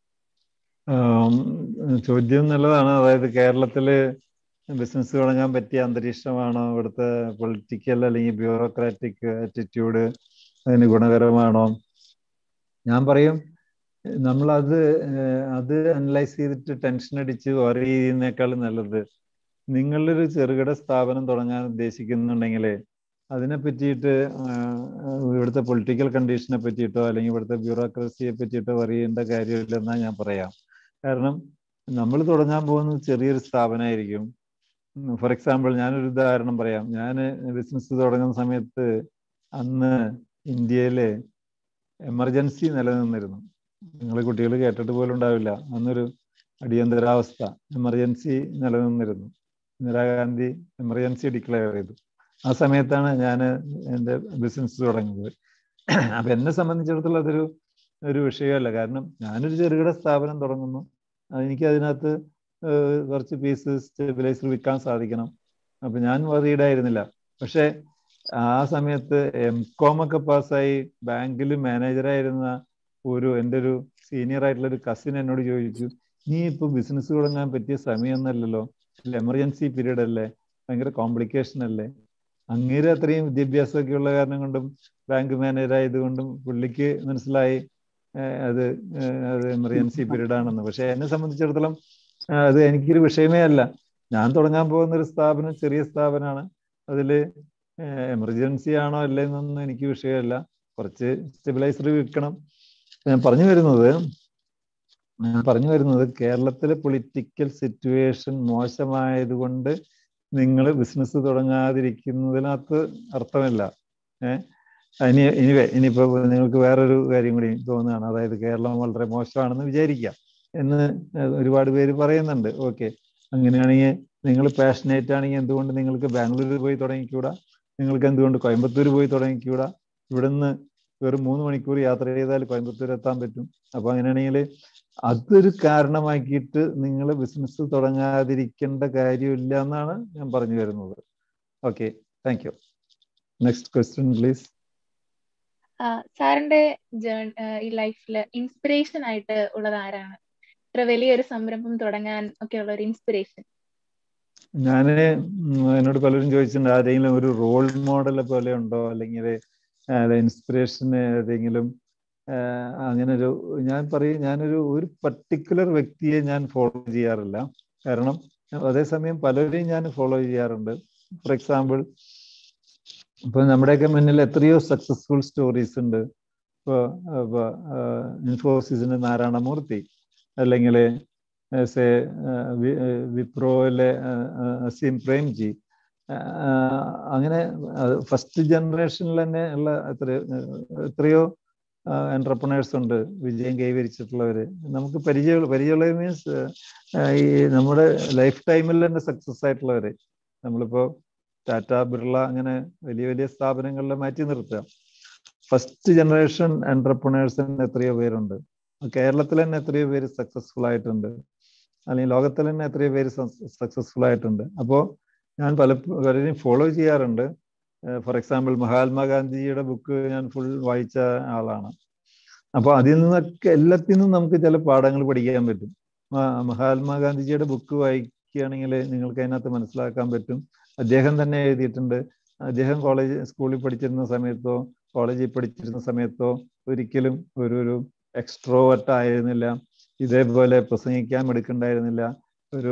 ചോദ്യം നല്ലതാണ് അതായത് കേരളത്തില് business തുടങ്ങാൻ പറ്റിയ അന്തരീക്ഷമാണോ ഇവിടുത്തെ political അല്ലെങ്കിൽ bureaucratic attitude അതിന് ഗുണകരമാണോ ഞാൻ പറയും നമ്മളത് അത് അനലൈസ് ചെയ്തിട്ട് ടെൻഷൻ അടിച്ച് വറി ചെയ്യുന്നേക്കാൾ നല്ലത് നിങ്ങളൊരു ചെറുകിട സ്ഥാപനം തുടങ്ങാൻ ഉദ്ദേശിക്കുന്നുണ്ടെങ്കിൽ അതിനെ പറ്റിയിട്ട് ഇവിടുത്തെ പൊളിറ്റിക്കൽ കണ്ടീഷനെ പറ്റിയിട്ടോ അല്ലെങ്കിൽ ഇവിടുത്തെ ബ്യൂറോക്രസിയെ പറ്റിയിട്ടോ അറിയേണ്ട കാര്യമില്ലെന്നാണ് ഞാൻ പറയാം കാരണം നമ്മൾ തുടങ്ങാൻ പോകുന്നത് ചെറിയൊരു സ്ഥാപനമായിരിക്കും ഫോർ എക്സാമ്പിൾ ഞാനൊരു ഉദാഹരണം പറയാം ഞാൻ ബിസിനസ് തുടങ്ങുന്ന സമയത്ത് അന്ന് ഇന്ത്യയിലെ എമർജൻസി നിലനിന്നിരുന്നു നിങ്ങൾ കുട്ടികൾ കേട്ടിട്ട് പോലും ഉണ്ടാവില്ല അന്നൊരു അടിയന്തരാവസ്ഥ എമർജൻസി നിലനിന്നിരുന്നു ഇന്ദിരാഗാന്ധി എമർജൻസി ഡിക്ലെയർ ചെയ്തു ആ സമയത്താണ് ഞാൻ എൻ്റെ ബിസിനസ് തുടങ്ങുന്നത് അപ്പൊ എന്നെ സംബന്ധിച്ചിടത്തോളം അതൊരു ഒരു വിഷയമല്ല കാരണം ഞാനൊരു ചെറുകിട സ്ഥാപനം തുടങ്ങുന്നു എനിക്ക് അതിനകത്ത് കുറച്ച് പീസ് സ്റ്റെബിലൈസർ വിൽക്കാൻ സാധിക്കണം അപ്പൊ ഞാൻ വറീഡ് ആയിരുന്നില്ല പക്ഷെ ആ സമയത്ത് എം കോം ഒക്കെ പാസ്സായി ബാങ്കിൽ മാനേജറായിരുന്ന ഒരു എൻ്റെ ഒരു സീനിയർ ആയിട്ടുള്ള ഒരു കസിൻ എന്നോട് ചോദിച്ചു നീ ഇപ്പൊ ബിസിനസ് തുടങ്ങാൻ പറ്റിയ സമയമൊന്നല്ലല്ലോ എമർജൻസി പീരീഡ് അല്ലേ ഭയങ്കര കോംപ്ലിക്കേഷൻ അല്ലേ അങ്ങേര് അത്രയും വിദ്യാഭ്യാസമൊക്കെ ഉള്ള കാരണം കൊണ്ടും ബാങ്ക് മാനേജർ ആയതുകൊണ്ടും പുള്ളിക്ക് മനസ്സിലായി അത് അത് എമർജൻസി പീരീഡ് ആണെന്ന് പക്ഷെ എന്നെ സംബന്ധിച്ചിടത്തോളം അത് എനിക്കൊരു വിഷയമേ അല്ല ഞാൻ തുടങ്ങാൻ പോകുന്ന ഒരു സ്ഥാപനം ചെറിയ സ്ഥാപനമാണ് അതിൽ എമർജൻസി ആണോ അല്ലേ എന്നൊന്നും എനിക്ക് വിഷയമല്ല കുറച്ച് സ്റ്റെബിലൈസർ വിൽക്കണം ഞാൻ പറഞ്ഞു വരുന്നത് ഞാൻ പറഞ്ഞു വരുന്നത് കേരളത്തിലെ പൊളിറ്റിക്കൽ സിറ്റുവേഷൻ മോശമായതുകൊണ്ട് നിങ്ങൾ ബിസിനസ് തുടങ്ങാതിരിക്കുന്നതിനകത്ത് അർത്ഥമില്ല ഏഹ് ഇനി ഇനി ഇനിയിപ്പോ നിങ്ങൾക്ക് വേറൊരു കാര്യം കൂടി തോന്നുകയാണ് അതായത് കേരളം വളരെ മോശമാണെന്ന് വിചാരിക്കുക എന്ന് ഒരുപാട് പേര് പറയുന്നുണ്ട് ഓക്കെ അങ്ങനെയാണെങ്കിൽ നിങ്ങൾ പാഷനേറ്റ് ആണെങ്കിൽ എന്തുകൊണ്ട് നിങ്ങൾക്ക് ബാംഗ്ലൂർ പോയി തുടങ്ങിക്കൂടാ നിങ്ങൾക്ക് എന്തുകൊണ്ട് കോയമ്പത്തൂർ പോയി തുടങ്ങിക്കൂടാ ഇവിടുന്ന് വെറും മൂന്ന് മണിക്കൂർ യാത്ര ചെയ്താൽ കോയമ്പത്തൂർ എത്താൻ പറ്റും അപ്പൊ അങ്ങനെയാണെങ്കിൽ അതൊരു കാരണമാക്കിയിട്ട് നിങ്ങൾ ബിസിനസ് തുടങ്ങാതിരിക്കേണ്ട കാര്യമില്ല എന്നാണ് ഞാൻ പറഞ്ഞു വരുന്നത് okay thank you next question please സാറിന്റെ ഈ ലൈഫില് ഇൻസ്പിറേഷൻ ആയിട്ട് ഉള്ളത് ആരാണ് ഇത്ര വലിയൊരു സംരംഭം തുടങ്ങാൻ ഒക്കെ ഉള്ള ഒരു ഇൻസ്പിറേഷൻ ഞാന് എന്നോട് പലരും ചോദിച്ചിട്ടുണ്ട് ആരെങ്കിലും ഒരു റോൾ മോഡൽ പോലെ ഉണ്ടോ അല്ലെങ്കിൽ ഇൻസ്പിറേഷൻ ഏതെങ്കിലും അങ്ങനെ ഒരു ഞാൻ പറയും ഞാനൊരു ഒരു പർട്ടിക്കുലർ വ്യക്തിയെ ഞാൻ ഫോളോ ചെയ്യാറില്ല കാരണം അതേസമയം പലരെയും ഞാൻ ഫോളോ ചെയ്യാറുണ്ട് ഫോർ എക്സാമ്പിൾ ഇപ്പൊ നമ്മുടെയൊക്കെ മുന്നിൽ എത്രയോ സക്സസ്ഫുൾ സ്റ്റോറീസ് ഉണ്ട് ഇപ്പൊ ഇൻഫോസിസിന്റെ നാരായണമൂർത്തി അല്ലെങ്കിൽ സേ വിപ്രോയിലെ അസീം പ്രേംജി അങ്ങനെ ഫസ്റ്റ് ജനറേഷനിൽ തന്നെ ഉള്ള എത്രയോ എത്രയോ എന്റർപ്രണേഴ്സ് ഉണ്ട് വിജയം കൈവരിച്ചിട്ടുള്ളവര് നമുക്ക് പരിചയം പരിചയമുള്ളത് മീൻസ് ഈ നമ്മുടെ ലൈഫ് ടൈമിൽ തന്നെ സക്സസ് ആയിട്ടുള്ളവര് നമ്മളിപ്പോ ടാറ്റ ബിർള അങ്ങനെ വലിയ വലിയ സ്ഥാപനങ്ങളിൽ മാറ്റി നിർത്തുക ഫസ്റ്റ് ജനറേഷൻ എന്റർപ്രണേഴ്സ് എത്രയോ പേരുണ്ട് കേരളത്തിൽ തന്നെ എത്രയോ പേര് സക്സസ്ഫുൾ ആയിട്ടുണ്ട് അല്ലെങ്കിൽ ലോകത്തിൽ തന്നെ എത്രയോ പേര് സക്സസ്ഫുൾ ആയിട്ടുണ്ട് അപ്പോൾ ഞാൻ പല പലരെയും ഫോളോ ചെയ്യാറുണ്ട് ഫോർ എക്സാമ്പിൾ മഹാത്മാഗാന്ധിജിയുടെ ബുക്ക് ഞാൻ ഫുൾ വായിച്ച ആളാണ് അപ്പോൾ അതിൽ നിന്നൊക്കെ എല്ലാത്തിൽ നിന്നും നമുക്ക് ചില പാഠങ്ങൾ പഠിക്കാൻ പറ്റും മഹാത്മാഗാന്ധിജിയുടെ ബുക്ക് വായിക്കുകയാണെങ്കിൽ നിങ്ങൾക്ക് അതിനകത്ത് മനസ്സിലാക്കാൻ പറ്റും അദ്ദേഹം തന്നെ എഴുതിയിട്ടുണ്ട് അദ്ദേഹം കോളേജ് സ്കൂളിൽ പഠിച്ചിരുന്ന സമയത്തോ കോളേജിൽ പഠിച്ചിരുന്ന സമയത്തോ ഒരിക്കലും ഒരു ഒരു എക്സ്ട്രോവർട്ട് ആയിരുന്നില്ല ഇതേപോലെ പ്രസംഗിക്കാൻ എടുക്കണ്ടായിരുന്നില്ല ഒരു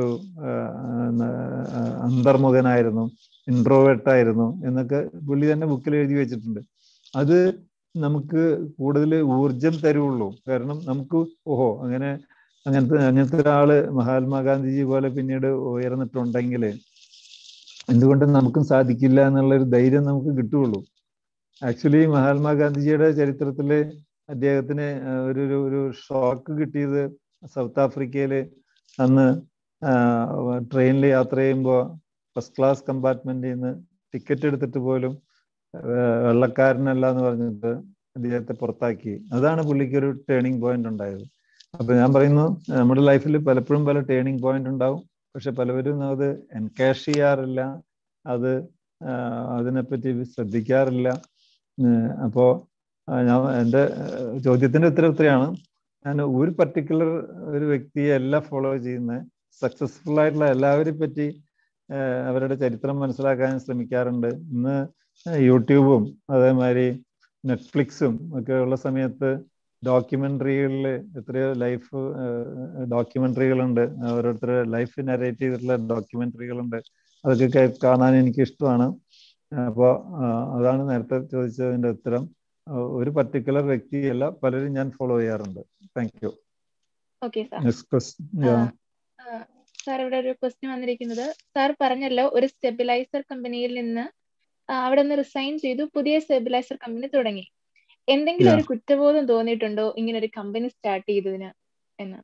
അന്തർമുഖനായിരുന്നു ഇൻട്രോവേർട്ട് ആയിരുന്നു എന്നൊക്കെ പുള്ളി തന്നെ ബുക്കിൽ എഴുതി വെച്ചിട്ടുണ്ട് അത് നമുക്ക് കൂടുതൽ ഊർജം തരുള്ളൂ കാരണം നമുക്ക് ഓഹോ അങ്ങനെ അങ്ങനത്തെ അങ്ങനത്തെ ഒരാള് മഹാത്മാഗാന്ധിജി പോലെ പിന്നീട് ഉയർന്നിട്ടുണ്ടെങ്കിൽ എന്തുകൊണ്ട് നമുക്കും സാധിക്കില്ല എന്നുള്ള ഒരു ധൈര്യം നമുക്ക് കിട്ടുകയുള്ളൂ ആക്ച്വലി മഹാത്മാഗാന്ധിജിയുടെ ചരിത്രത്തില് അദ്ദേഹത്തിന് ഒരു ഒരു ഷോക്ക് കിട്ടിയത് സൗത്ത് ആഫ്രിക്കയില് അന്ന് ട്രെയിനിൽ യാത്ര ചെയ്യുമ്പോൾ ഫസ്റ്റ് ക്ലാസ് കമ്പാർട്ട്മെന്റിൽ നിന്ന് ടിക്കറ്റ് എടുത്തിട്ട് പോലും വെള്ളക്കാരനല്ല എന്ന് പറഞ്ഞിട്ട് അദ്ദേഹത്തെ പുറത്താക്കി അതാണ് പുള്ളിക്ക് ഒരു ടേണിംഗ് പോയിന്റ് ഉണ്ടായത് അപ്പൊ ഞാൻ പറയുന്നു നമ്മുടെ ലൈഫിൽ പലപ്പോഴും പല ടേണിംഗ് പോയിന്റ് ഉണ്ടാവും പക്ഷെ പലവരും അത് എൻകാഷ് ചെയ്യാറില്ല അത് അതിനെപ്പറ്റി ശ്രദ്ധിക്കാറില്ല അപ്പോ ഞാൻ എൻ്റെ ചോദ്യത്തിന്റെ ഉത്തരം ഉത്തരയാണ് ഞാൻ ഒരു പർട്ടിക്കുലർ ഒരു വ്യക്തിയെ അല്ല ഫോളോ ചെയ്യുന്നത് സക്സസ്ഫുൾ ആയിട്ടുള്ള എല്ലാവരെയും പറ്റി അവരുടെ ചരിത്രം മനസ്സിലാക്കാൻ ശ്രമിക്കാറുണ്ട് ഇന്ന് യൂട്യൂബും അതേമാതിരി നെറ്റ്ഫ്ലിക്സും ഒക്കെ ഉള്ള സമയത്ത് ഡോക്യുമെന്ററികളിൽ എത്രയോ ലൈഫ് ഡോക്യുമെന്ററികളുണ്ട് ഓരോരുത്തരുടെ ലൈഫ് നരേറ്റ് ചെയ്തിട്ടുള്ള ഡോക്യുമെന്ററികളുണ്ട് അതൊക്കെ കാണാൻ എനിക്ക് ഇഷ്ടമാണ് അപ്പോൾ അതാണ് നേരത്തെ ചോദിച്ചതിന്റെ ഉത്തരം ഒരു പർട്ടിക്കുലർ വ്യക്തിയല്ല പലരും ഞാൻ ഫോളോ ചെയ്യാറുണ്ട് thank you next question sir ഇവിടെ ഒരു ക്വസ്റ്റ്യൻ വന്നിരിക്കുന്നത് സാർ പറഞ്ഞല്ലോ ഒരു സ്റ്റെബിലൈസർ കമ്പനിയിൽ നിന്ന് അവിടെ നിന്ന് റിസൈൻ ചെയ്തു പുതിയ സ്റ്റെബിലൈസർ കമ്പനി തുടങ്ങി എന്തെങ്കിലും ഒരു കുറ്റബോധം തോന്നിയിട്ടുണ്ടോ ഇങ്ങനെ ഒരു കമ്പനി സ്റ്റാർട്ട് ചെയ്തതിന് എന്ന്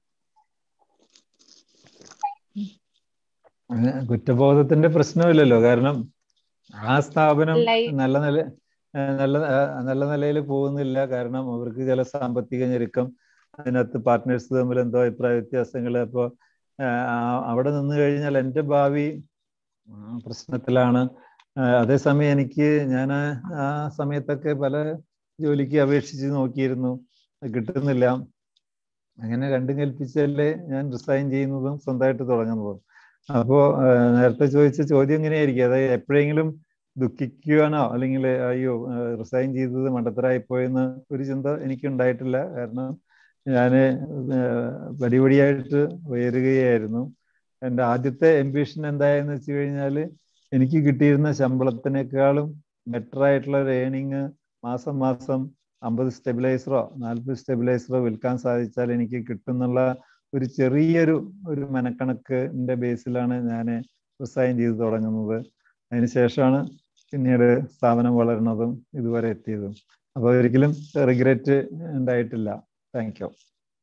കുറ്റബോധത്തിന്റെ പ്രശ്നമില്ലല്ലോ കാരണം ആ സ്ഥാപനം നല്ല നില നല്ല നല്ല നിലയിൽ പോകുന്നില്ല കാരണം അവർക്ക് ചില സാമ്പത്തിക ഞെരുക്കം അതിനകത്ത് പാർട്ട്നേഴ്സ് തമ്മിൽ എന്തോ അഭിപ്രായ വ്യത്യാസങ്ങൾ അപ്പോൾ അവിടെ നിന്ന് കഴിഞ്ഞാൽ എൻ്റെ ഭാവി പ്രശ്നത്തിലാണ് അതേസമയം എനിക്ക് ഞാൻ ആ സമയത്തൊക്കെ പല ജോലിക്ക് അപേക്ഷിച്ച് നോക്കിയിരുന്നു കിട്ടുന്നില്ല അങ്ങനെ രണ്ടും കൽപ്പിച്ചല്ലേ ഞാൻ റിസൈൻ ചെയ്യുന്നതും സ്വന്തമായിട്ട് തുടങ്ങുന്നതും അപ്പോൾ നേരത്തെ ചോദിച്ച ചോദ്യം എങ്ങനെയായിരിക്കും അതായത് എപ്പോഴെങ്കിലും ദുഃഖിക്കുവാനോ അല്ലെങ്കിൽ അയ്യോ റിസൈൻ ചെയ്തത് മണ്ടത്തരായിപ്പോയെന്ന് ഒരു ചിന്ത എനിക്ക് ഉണ്ടായിട്ടില്ല കാരണം ഞാൻ പടിപടിയായിട്ട് ഉയരുകയായിരുന്നു എൻ്റെ ആദ്യത്തെ എംബിഷൻ എന്തായെന്ന് വെച്ച് കഴിഞ്ഞാൽ എനിക്ക് കിട്ടിയിരുന്ന ശമ്പളത്തിനേക്കാളും ബെറ്റർ ആയിട്ടുള്ള ഒരു ഏണിങ് മാസം മാസം അമ്പത് സ്റ്റെബിലൈസറോ നാൽപ്പത് സ്റ്റെബിലൈസറോ വിൽക്കാൻ സാധിച്ചാൽ എനിക്ക് കിട്ടുന്നുള്ള ഒരു ചെറിയൊരു ഒരു മനക്കണക്കിൻ്റെ ബേസിലാണ് ഞാൻ റിസൈൻ ചെയ്ത് തുടങ്ങുന്നത് അതിനുശേഷമാണ് പിന്നീട് സ്ഥാപനം വളരുന്നതും ഇതുവരെ എത്തിയതും അപ്പോൾ ഒരിക്കലും റിഗ്രറ്റ് ഉണ്ടായിട്ടില്ല താങ്ക് യു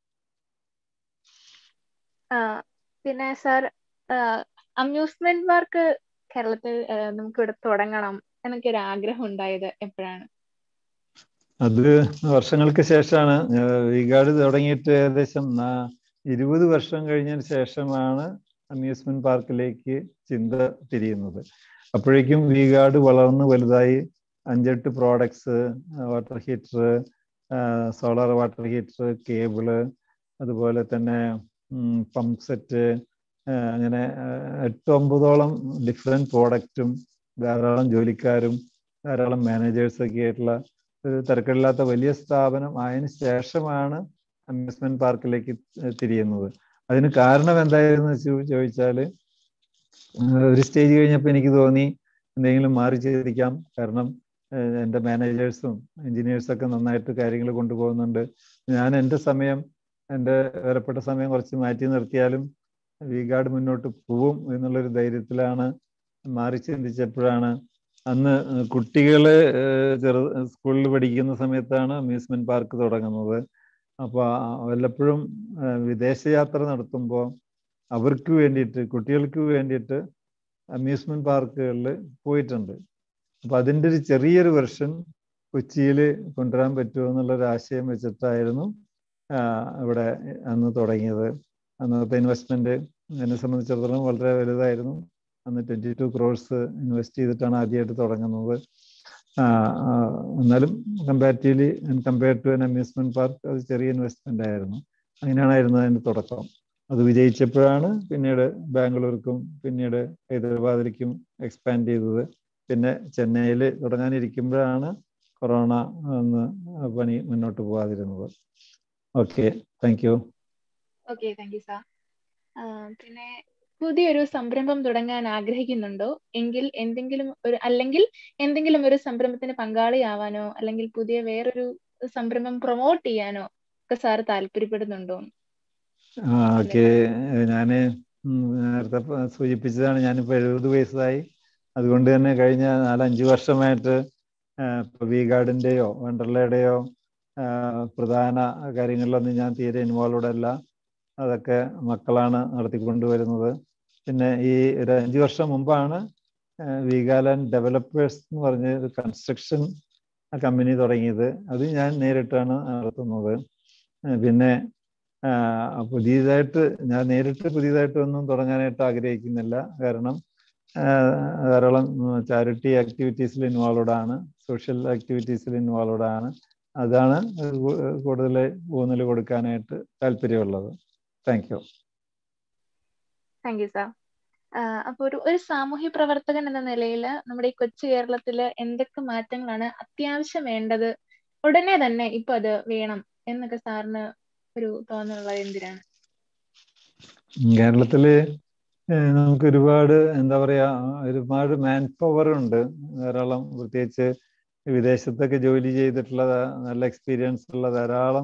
പിന്നെ സാർ അമ്യൂസ്മെന്റ് പാർക്ക് കേരളത്തിൽ നമുക്ക് ഇവിടെ തുടങ്ങണം എന്നൊക്കെ ഒരു ആഗ്രഹം ഉണ്ടായത് എപ്പോഴാണ് അത് വർഷങ്ങൾക്ക് ശേഷമാണ് വികാട് തുടങ്ങിയിട്ട് ഏകദേശം ഇരുപത് വർഷം കഴിഞ്ഞതിന് ശേഷമാണ് അമ്യൂസ്മെന്റ് പാർക്കിലേക്ക് ചിന്ത തിരിയുന്നത് അപ്പോഴേക്കും വികാട് വളർന്ന് വലുതായി അഞ്ചെട്ട് products water heater solar water heater cable അതുപോലെ തന്നെ പമ്പ് സെറ്റ് അങ്ങനെ എട്ട് ഒമ്പതോളം ഡിഫറെൻറ്റ് പ്രോഡക്റ്റും ധാരാളം ജോലിക്കാരും ധാരാളം മാനേജേഴ്സൊക്കെ ആയിട്ടുള്ള ഒരു തിരക്കില്ലാത്ത വലിയ സ്ഥാപനം ആയതിനു ശേഷമാണ് അമ്യൂസ്മെന്റ് പാർക്കിലേക്ക് തിരിയുന്നത് അതിന് കാരണം എന്തായിരുന്നു ചോദിച്ചാൽ ഒരു സ്റ്റേജ് കഴിഞ്ഞപ്പോൾ എനിക്ക് തോന്നി എന്തെങ്കിലും മാറി ചിന്തിക്കാം കാരണം എൻ്റെ മാനേജേഴ്സും എൻജിനീയേഴ്സൊക്കെ നന്നായിട്ട് കാര്യങ്ങൾ കൊണ്ടുപോകുന്നുണ്ട് ഞാൻ എൻ്റെ സമയം എൻ്റെ വിലപ്പെട്ട സമയം കുറച്ച് മാറ്റി നിർത്തിയാലും വിഗാർഡ് മുന്നോട്ട് പോവും എന്നുള്ളൊരു ധൈര്യത്തിലാണ് മാറി ചിന്തിച്ചപ്പോഴാണ് അന്ന് കുട്ടികൾ ചെറു സ്കൂളിൽ പഠിക്കുന്ന സമയത്താണ് അമ്യൂസ്മെന്റ് പാർക്ക് തുടങ്ങുന്നത് അപ്പോൾ വല്ലപ്പോഴും വിദേശയാത്ര നടത്തുമ്പോൾ അവർക്ക് വേണ്ടിയിട്ട് കുട്ടികൾക്ക് വേണ്ടിയിട്ട് അമ്യൂസ്മെന്റ് പാർക്കുകളിൽ പോയിട്ടുണ്ട് അപ്പം അതിൻ്റെ ഒരു ചെറിയൊരു വെർഷൻ കൊച്ചിയിൽ കൊണ്ടുവരാൻ പറ്റുമോ എന്നുള്ളൊരു ആശയം വെച്ചിട്ടായിരുന്നു ഇവിടെ അന്ന് തുടങ്ങിയത് അന്നത്തെ ഇൻവെസ്റ്റ്മെന്റ് എന്നെ സംബന്ധിച്ചിടത്തോളം വളരെ വലുതായിരുന്നു അന്ന് ട്വൻറ്റി ടു ക്രോഡ്സ് ഇൻവെസ്റ്റ് ചെയ്തിട്ടാണ് ആദ്യമായിട്ട് തുടങ്ങുന്നത് എന്നാലും comparatively compare to an amusement park അത് ചെറിയ ഇൻവെസ്റ്റ്മെന്റ് ആയിരുന്നു അങ്ങനെയാണായിരുന്നു അതിൻ്റെ തുടക്കം അത് വിജയിച്ചപ്പോഴാണ് പിന്നീട് ബാംഗ്ലൂർക്കും പിന്നീട് ഹൈദരാബാദിലേക്കും എക്സ്പാൻഡ് ചെയ്തത് പിന്നെ ചെന്നൈയിൽ തുടങ്ങാനിരിക്കുമ്പോഴാണ് കൊറോണ ഒന്ന് പണി മുന്നോട്ട് പോകാതിരുന്നത് okay thank you okay thank you sir പിന്നെ പുതിയൊരു സംരംഭം തുടങ്ങാൻ ആഗ്രഹിക്കുന്നുണ്ടോ എങ്കിൽ എന്തെങ്കിലും ഒരു അല്ലെങ്കിൽ എന്തെങ്കിലും ഒരു സംരംഭത്തിന് പങ്കാളിയാവാനോ അല്ലെങ്കിൽ പുതിയ വേറൊരു സംരംഭം പ്രൊമോട്ട് ചെയ്യാനോ ഒക്കെ സാർ താല്പര്യപ്പെടുന്നുണ്ടോ ഓക്കെ ഞാന് നേരത്തെ സൂചിപ്പിച്ചതാണ് ഞാനിപ്പോ എഴുപത് വയസ്സായി അതുകൊണ്ട് തന്നെ കഴിഞ്ഞ നാലഞ്ച് വർഷമായിട്ട് ഇപ്പൊ വി ഗാർഡിന്റെയോ വണ്ടർലയുടെയോ പ്രധാന കാര്യങ്ങളിലൊന്നും ഞാൻ തീരെ ഇൻവോൾവഡ് അല്ല അതൊക്കെ മക്കളാണ് നടത്തിക്കൊണ്ടുവരുന്നത് പിന്നെ ഈ ഒരു അഞ്ച് വർഷം മുമ്പാണ് വിഗാലാൻഡ് ഡെവലപ്പേഴ്സ് എന്ന് പറഞ്ഞ ഒരു കൺസ്ട്രക്ഷൻ കമ്പനി തുടങ്ങിയത് അത് ഞാൻ നേരിട്ടാണ് നടത്തുന്നത് പിന്നെ പുതിയതായിട്ട് ഞാൻ നേരിട്ട് പുതിയതായിട്ട് ഒന്നും തുടങ്ങാനായിട്ട് ആഗ്രഹിക്കുന്നില്ല കാരണം ധാരാളം ചാരിറ്റി ആക്ടിവിറ്റീസിൽ ഇൻവോൾവഡ് ആണ് സോഷ്യൽ ആക്ടിവിറ്റീസിൽ ഇൻവോൾവഡ് ആണ് അതാണ് കൂടുതൽ ഊന്നൽ കൊടുക്കാനായിട്ട് താല്പര്യമുള്ളത് thank you thank you sir അപ്പോൾ ഒരു ഒരു സാമൂഹ്യ പ്രവർത്തകൻ എന്ന നിലയിൽ നമ്മുടെ ഈ കൊച്ചു കേരളത്തിൽ എന്തൊക്കെ മാറ്റങ്ങളാണ് അത്യാവശ്യം വേണ്ടത് ഉടനെ തന്നെ ഇപ്പൊ അത് വേണം എന്നൊക്കെ സാറിന് ഒരു തോന്നലുള്ളത് എന്തിനാണ് കേരളത്തില് നമുക്ക് ഒരുപാട് എന്താ പറയാ ഒരുപാട് മാൻ പവർ ഉണ്ട് ധാരാളം പ്രത്യേകിച്ച് വിദേശത്തൊക്കെ ജോലി ചെയ്തിട്ടുള്ള നല്ല എക്സ്പീരിയൻസ് ഉള്ള ധാരാളം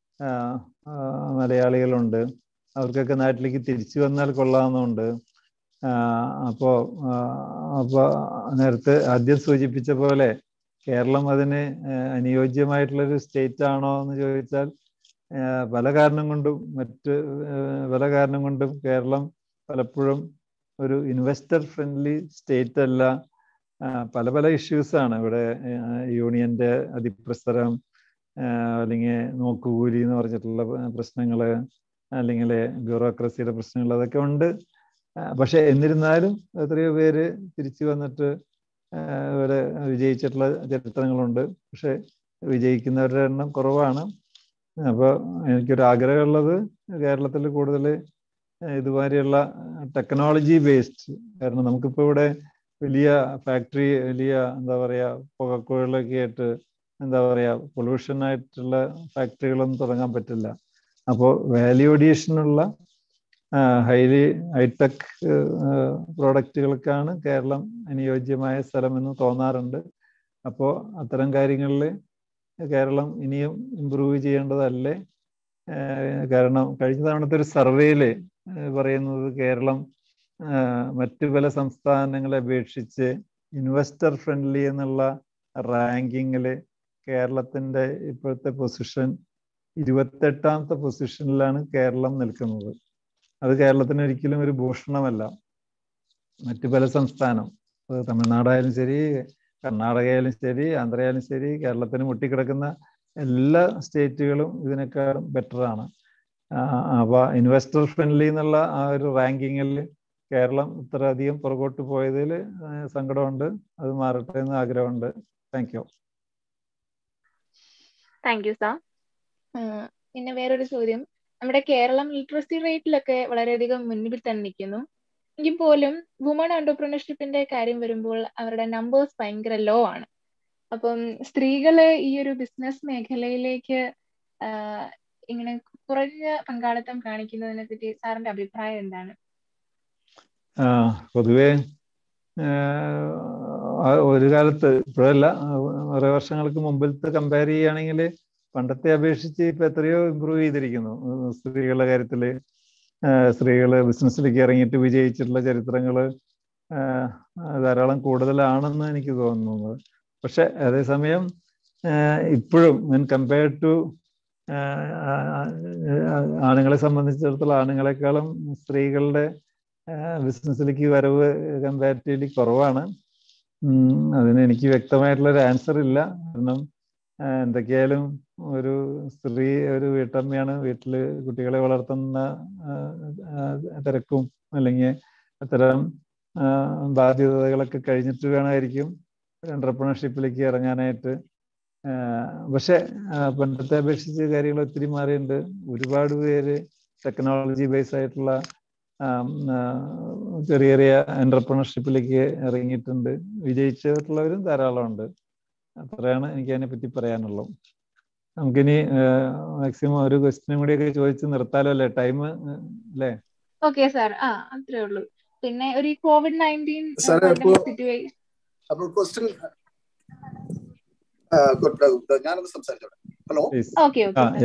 മലയാളികളുണ്ട് അവർക്കൊക്കെ നാട്ടിലേക്ക് തിരിച്ചു വന്നാൽ കൊള്ളാമെന്നുണ്ട് അപ്പോൾ അപ്പോൾ നേരത്തെ ആദ്യം സൂചിപ്പിച്ച പോലെ കേരളം അതിന് അനുയോജ്യമായിട്ടുള്ളൊരു സ്റ്റേറ്റ് ആണോ എന്ന് ചോദിച്ചാൽ പല കാരണം കൊണ്ടും മറ്റ് പല കാരണം കൊണ്ടും കേരളം പലപ്പോഴും ഒരു ഇൻവെസ്റ്റർ ഫ്രണ്ട്ലി സ്റ്റേറ്റ് അല്ല പല പല ഇഷ്യൂസ് ആണ് ഇവിടെ യൂണിയന്റെ അതിപ്രസരം അല്ലെങ്കിൽ നോക്കുകൂലി എന്ന് പറഞ്ഞിട്ടുള്ള പ്രശ്നങ്ങൾ അല്ലെങ്കിൽ ബ്യൂറോക്രസിയുടെ പ്രശ്നങ്ങൾ അതൊക്കെ ഉണ്ട് പക്ഷെ എന്നിരുന്നാലും എത്രയോ പേര് തിരിച്ചു വന്നിട്ട് ഇവരെ വിജയിച്ചിട്ടുള്ള ചരിത്രങ്ങളുണ്ട് പക്ഷെ വിജയിക്കുന്നവരുടെ എണ്ണം കുറവാണ് അപ്പോൾ എനിക്കൊരു ആഗ്രഹമുള്ളത് കേരളത്തിൽ കൂടുതൽ ഇതുമാതിരിയുള്ള ടെക്നോളജി ബേസ്ഡ് കാരണം നമുക്കിപ്പോൾ ഇവിടെ വലിയ ഫാക്ടറി വലിയ എന്താ പറയുക പുകക്കുഴലൊക്കെ ആയിട്ട് എന്താ പറയുക പൊല്യൂഷൻ ആയിട്ടുള്ള ഫാക്ടറികളൊന്നും തുടങ്ങാൻ പറ്റില്ല അപ്പോൾ വാല്യൂ അഡീഷനുള്ള ഹൈലി ഹൈടെക് പ്രോഡക്റ്റുകൾക്കാണ് കേരളം അനുയോജ്യമായ സ്ഥലമെന്ന് തോന്നാറുണ്ട് അപ്പോൾ അത്തരം കാര്യങ്ങളിൽ കേരളം ഇനിയും ഇമ്പ്രൂവ് ചെയ്യേണ്ടതല്ലേ കാരണം കഴിഞ്ഞ തവണത്തെ ഒരു സർവേയിൽ പറയുന്നത് കേരളം മറ്റു പല സംസ്ഥാനങ്ങളെ അപേക്ഷിച്ച് ഇൻവെസ്റ്റർ ഫ്രണ്ട്ലി എന്നുള്ള റാങ്കിങ്ങിൽ കേരളത്തിൻ്റെ ഇപ്പോഴത്തെ പൊസിഷൻ ഇരുപത്തെട്ടാമത്തെ പൊസിഷനിലാണ് കേരളം നിൽക്കുന്നത് അത് കേരളത്തിന് ഒരിക്കലും ഒരു ഭൂഷണമല്ല മറ്റു പല സംസ്ഥാനം അത് തമിഴ്നാടായാലും ശരി കർണാടകയായാലും ശരി ആന്ധ്രയായാലും ശരി കേരളത്തിന് മുട്ടിക്കിടക്കുന്ന എല്ലാ സ്റ്റേറ്റുകളും ഇതിനേക്കാളും ബെറ്ററാണ് അപ്പോൾ ഇൻവെസ്റ്റർ ഫ്രണ്ട്ലി എന്നുള്ള ആ ഒരു റാങ്കിങ്ങിൽ കേരളം ഇത്രയധികം പുറകോട്ട് പോയതിൽ സങ്കടമുണ്ട് അത് മാറട്ടെ എന്ന് ആഗ്രഹമുണ്ട് thank you thank you sir പിന്നെ വേറൊരു ചോദ്യം നമ്മുടെ കേരളം ലിറ്ററസി റേറ്റിലൊക്കെ വളരെയധികം മുൻപിൽ തന്നെ നിൽക്കുന്നു എങ്കിൽ പോലും വുമൺ എന്റർപ്രണർഷിപ്പിന്റെ കാര്യം വരുമ്പോൾ അവരുടെ നമ്പേഴ്സ് ഭയങ്കര ലോ ആണ് അപ്പം സ്ത്രീകള് ഈ ഒരു ബിസിനസ് മേഖലയിലേക്ക് ഇങ്ങനെ കുറഞ്ഞ പങ്കാളിത്തം കാണിക്കുന്നതിനെ പറ്റി സാറിന്റെ അഭിപ്രായം എന്താണ് പൊതുവേ ഒരു കാലത്ത് ഇപ്പോഴല്ല കുറെ വർഷങ്ങൾക്ക് മുമ്പിലത്തെ കമ്പയർ ചെയ്യുകയാണെങ്കിൽ പണ്ടത്തെ അപേക്ഷിച്ച് ഇപ്പൊ എത്രയോ ഇമ്പ്രൂവ് ചെയ്തിരിക്കുന്നു സ്ത്രീകളുടെ കാര്യത്തില് സ്ത്രീകള് ബിസിനസ്സിലേക്ക് ഇറങ്ങിയിട്ട് വിജയിച്ചിട്ടുള്ള ചരിത്രങ്ങള് ധാരാളം കൂടുതലാണെന്ന് എനിക്ക് തോന്നുന്നു പക്ഷെ അതേസമയം ഇപ്പോഴും മീൻ കമ്പയർഡ് ടു ആണുങ്ങളെ സംബന്ധിച്ചിടത്തോളം ആണുങ്ങളെക്കാളും സ്ത്രീകളുടെ ബിസിനസ്സിലേക്ക് വരവ് കമ്പാരിറ്റീവ്ലി കുറവാണ് അതിന് എനിക്ക് വ്യക്തമായിട്ടുള്ള ഒരു ആൻസർ ഇല്ല കാരണം എന്തൊക്കെയായാലും ഒരു സ്ത്രീ ഒരു വീട്ടമ്മയാണ് വീട്ടിൽ കുട്ടികളെ വളർത്തുന്ന തിരക്കും അല്ലെങ്കിൽ അത്തരം ബാധ്യതകളൊക്കെ കഴിഞ്ഞിട്ട് വേണമായിരിക്കും എന്റർപ്രണർഷിപ്പിലേക്ക് ഇറങ്ങാനായിട്ട് പക്ഷെ പണ്ടത്തെ അപേക്ഷിച്ച് കാര്യങ്ങൾ ഒത്തിരി മാറിയിട്ടുണ്ട് ഒരുപാട് പേര് ടെക്നോളജി ബേസ് ആയിട്ടുള്ള ചെറിയ ചെറിയ എന്റർപ്രണർഷിപ്പിലേക്ക് ഇറങ്ങിയിട്ടുണ്ട് വിജയിച്ചിട്ടുള്ളവരും ധാരാളമുണ്ട് അത്രയാണ് എനിക്ക് അതിനെ പറ്റി പറയാനുള്ളത് നമുക്കിനി മാക്സിമം ഒരു ക്വസ്റ്റിനും കൂടിയൊക്കെ ചോദിച്ച് നിർത്താലോ അല്ലേ ടൈം അല്ലേ ഓക്കെ സാർ ആ അത്രേ ഉള്ളൂ പിന്നെ ഒരു കോവിഡ് നയൻറ്റീൻ സിറ്റുവേഷൻ അപ്പോൾ ക്വസ്റ്റ്യൻ ഞാനൊന്ന് സംസാരിച്ചോട്ടെ ഹലോ ഓക്കെ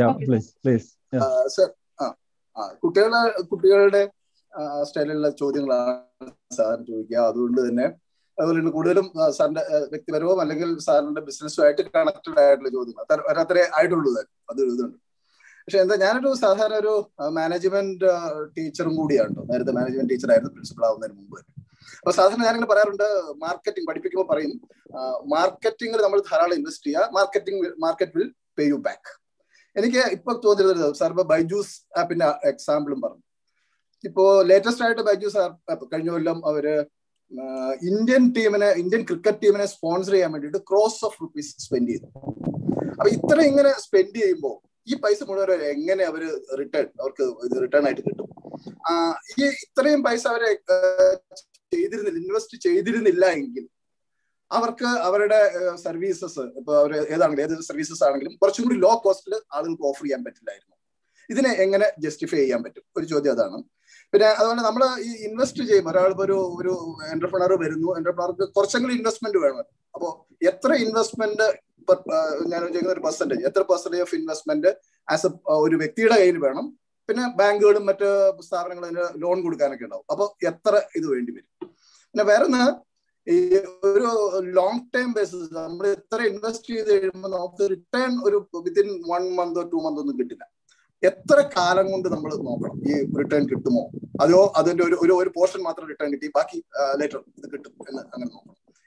സർ ആ കുട്ടികളെ കുട്ടികളുടെ സ്റ്റൈലിലുള്ള ചോദ്യങ്ങളാണ് സാർ ചോദിക്കുക അതുകൊണ്ട് തന്നെ അതുപോലെ കൂടുതലും സാറിന്റെ വ്യക്തിപരവും അല്ലെങ്കിൽ സാറിന്റെ ബിസിനസ്സുമായിട്ട് കണക്റ്റഡ് ആയിട്ടുള്ള ചോദ്യങ്ങൾ ഒരത്രേ ആയിട്ടുള്ളൂ അത് ഇതുണ്ട് പക്ഷെ എന്താ ഞാനൊരു സാധാരണ ഒരു മാനേജ്മെന്റ് ടീച്ചറും കൂടിയാണ് കേട്ടോ നേരത്തെ മാനേജ്മെന്റ് ടീച്ചർ ആയിരുന്നു പ്രിൻസിപ്പൾ ആവുന്നതിന് മുമ്പ് അപ്പൊ സാധാരണ ഞാനിങ്ങനെ പറയാറുണ്ട് മാർക്കറ്റിംഗ് പഠിപ്പിക്കുമ്പോൾ പറയും മാർക്കറ്റിംഗിൽ നമ്മൾ ധാരാളം ഇൻവെസ്റ്റ് ചെയ്യുക marketing market will pay you back എനിക്ക് ഇപ്പൊ തോന്നിയിരുന്നത് സാർ ഇപ്പൊ ബൈജൂസ് ആപ്പിന്റെ എക്സാമ്പിളും പറഞ്ഞു ഇപ്പോ ലേറ്റസ്റ്റ് ആയിട്ട് ബൈജൂസ് ആപ്പ് കഴിഞ്ഞ കൊല്ലം അവര് ഇന്ത്യൻ ടീമിനെ ഇന്ത്യൻ ക്രിക്കറ്റ് ടീമിനെ സ്പോൺസർ ചെയ്യാൻ വേണ്ടിയിട്ട് ക്രോസ് ഓഫ് റുപ്പീസ് സ്പെൻഡ് ചെയ്തു അപ്പൊ ഇത്ര ഇങ്ങനെ സ്പെൻഡ് ചെയ്യുമ്പോൾ ഈ പൈസ മുഴുവൻ എങ്ങനെ അവര് റിട്ടേൺ അവർക്ക് ഇത് റിട്ടേൺ ആയിട്ട് കിട്ടും ഈ ഇത്രയും പൈസ അവരെ ചെയ്തിരുന്നില്ല ഇൻവെസ്റ്റ് ചെയ്തിരുന്നില്ല എങ്കിൽ അവർക്ക് അവരുടെ സർവീസസ് ഇപ്പൊ അവർ ഏതാണെങ്കിലും ഏത് സർവീസസ് ആണെങ്കിലും കുറച്ചും കൂടി ലോ കോസ്റ്റിൽ ആളുകൾക്ക് ഓഫർ ചെയ്യാൻ പറ്റില്ലായിരുന്നു ഇതിനെ എങ്ങനെ ജസ്റ്റിഫൈ ചെയ്യാൻ പറ്റും ഒരു ചോദ്യം അതാണ് പിന്നെ അതുപോലെ നമ്മൾ ഈ ഇൻവെസ്റ്റ് ചെയ്യുമ്പോൾ ഒരാൾ ഒരു ഒരു എന്റർപ്രണർ വരുന്നു എന്റർപ്രണർക്ക് കുറച്ചെങ്കിലും ഇൻവെസ്റ്റ്മെന്റ് വേണം അപ്പോൾ എത്ര ഇൻവെസ്റ്റ്മെന്റ് ഞാൻ ചോദിക്കുന്ന ഒരു പെർസെന്റേജ് എത്ര percentage of investment as a ഒരു വ്യക്തിയുടെ കയ്യിൽ വേണം പിന്നെ ബാങ്കുകളും മറ്റ് സ്ഥാപനങ്ങളും അതിന് ലോൺ കൊടുക്കാനൊക്കെ ഉണ്ടാവും അപ്പോൾ എത്ര ഇത് വേണ്ടി വരും പിന്നെ വേറെ ഒന്ന് ഈ ഒരു ലോങ് ടൈം ബേസിസ് നമ്മൾ എത്ര ഇൻവെസ്റ്റ് ചെയ്ത് കഴിയുമ്പോൾ നമുക്ക് റിട്ടേൺ ഒരു വിത്തിൻ വൺ മന്തോ ടു മന്തോ ഒന്നും കിട്ടില്ല എത്ര കാലം കൊണ്ട് നമ്മൾ നോക്കണം ഈ റിട്ടേൺ കിട്ടുമോ അതോ അതിന്റെ ഒരു ഒരു ഒരു പോർഷൻ മാത്രം റിട്ടേൺ കിട്ടി ബാക്കി ലേറ്റർ ഇത് കിട്ടും എന്ന് അങ്ങനെ നോക്കണം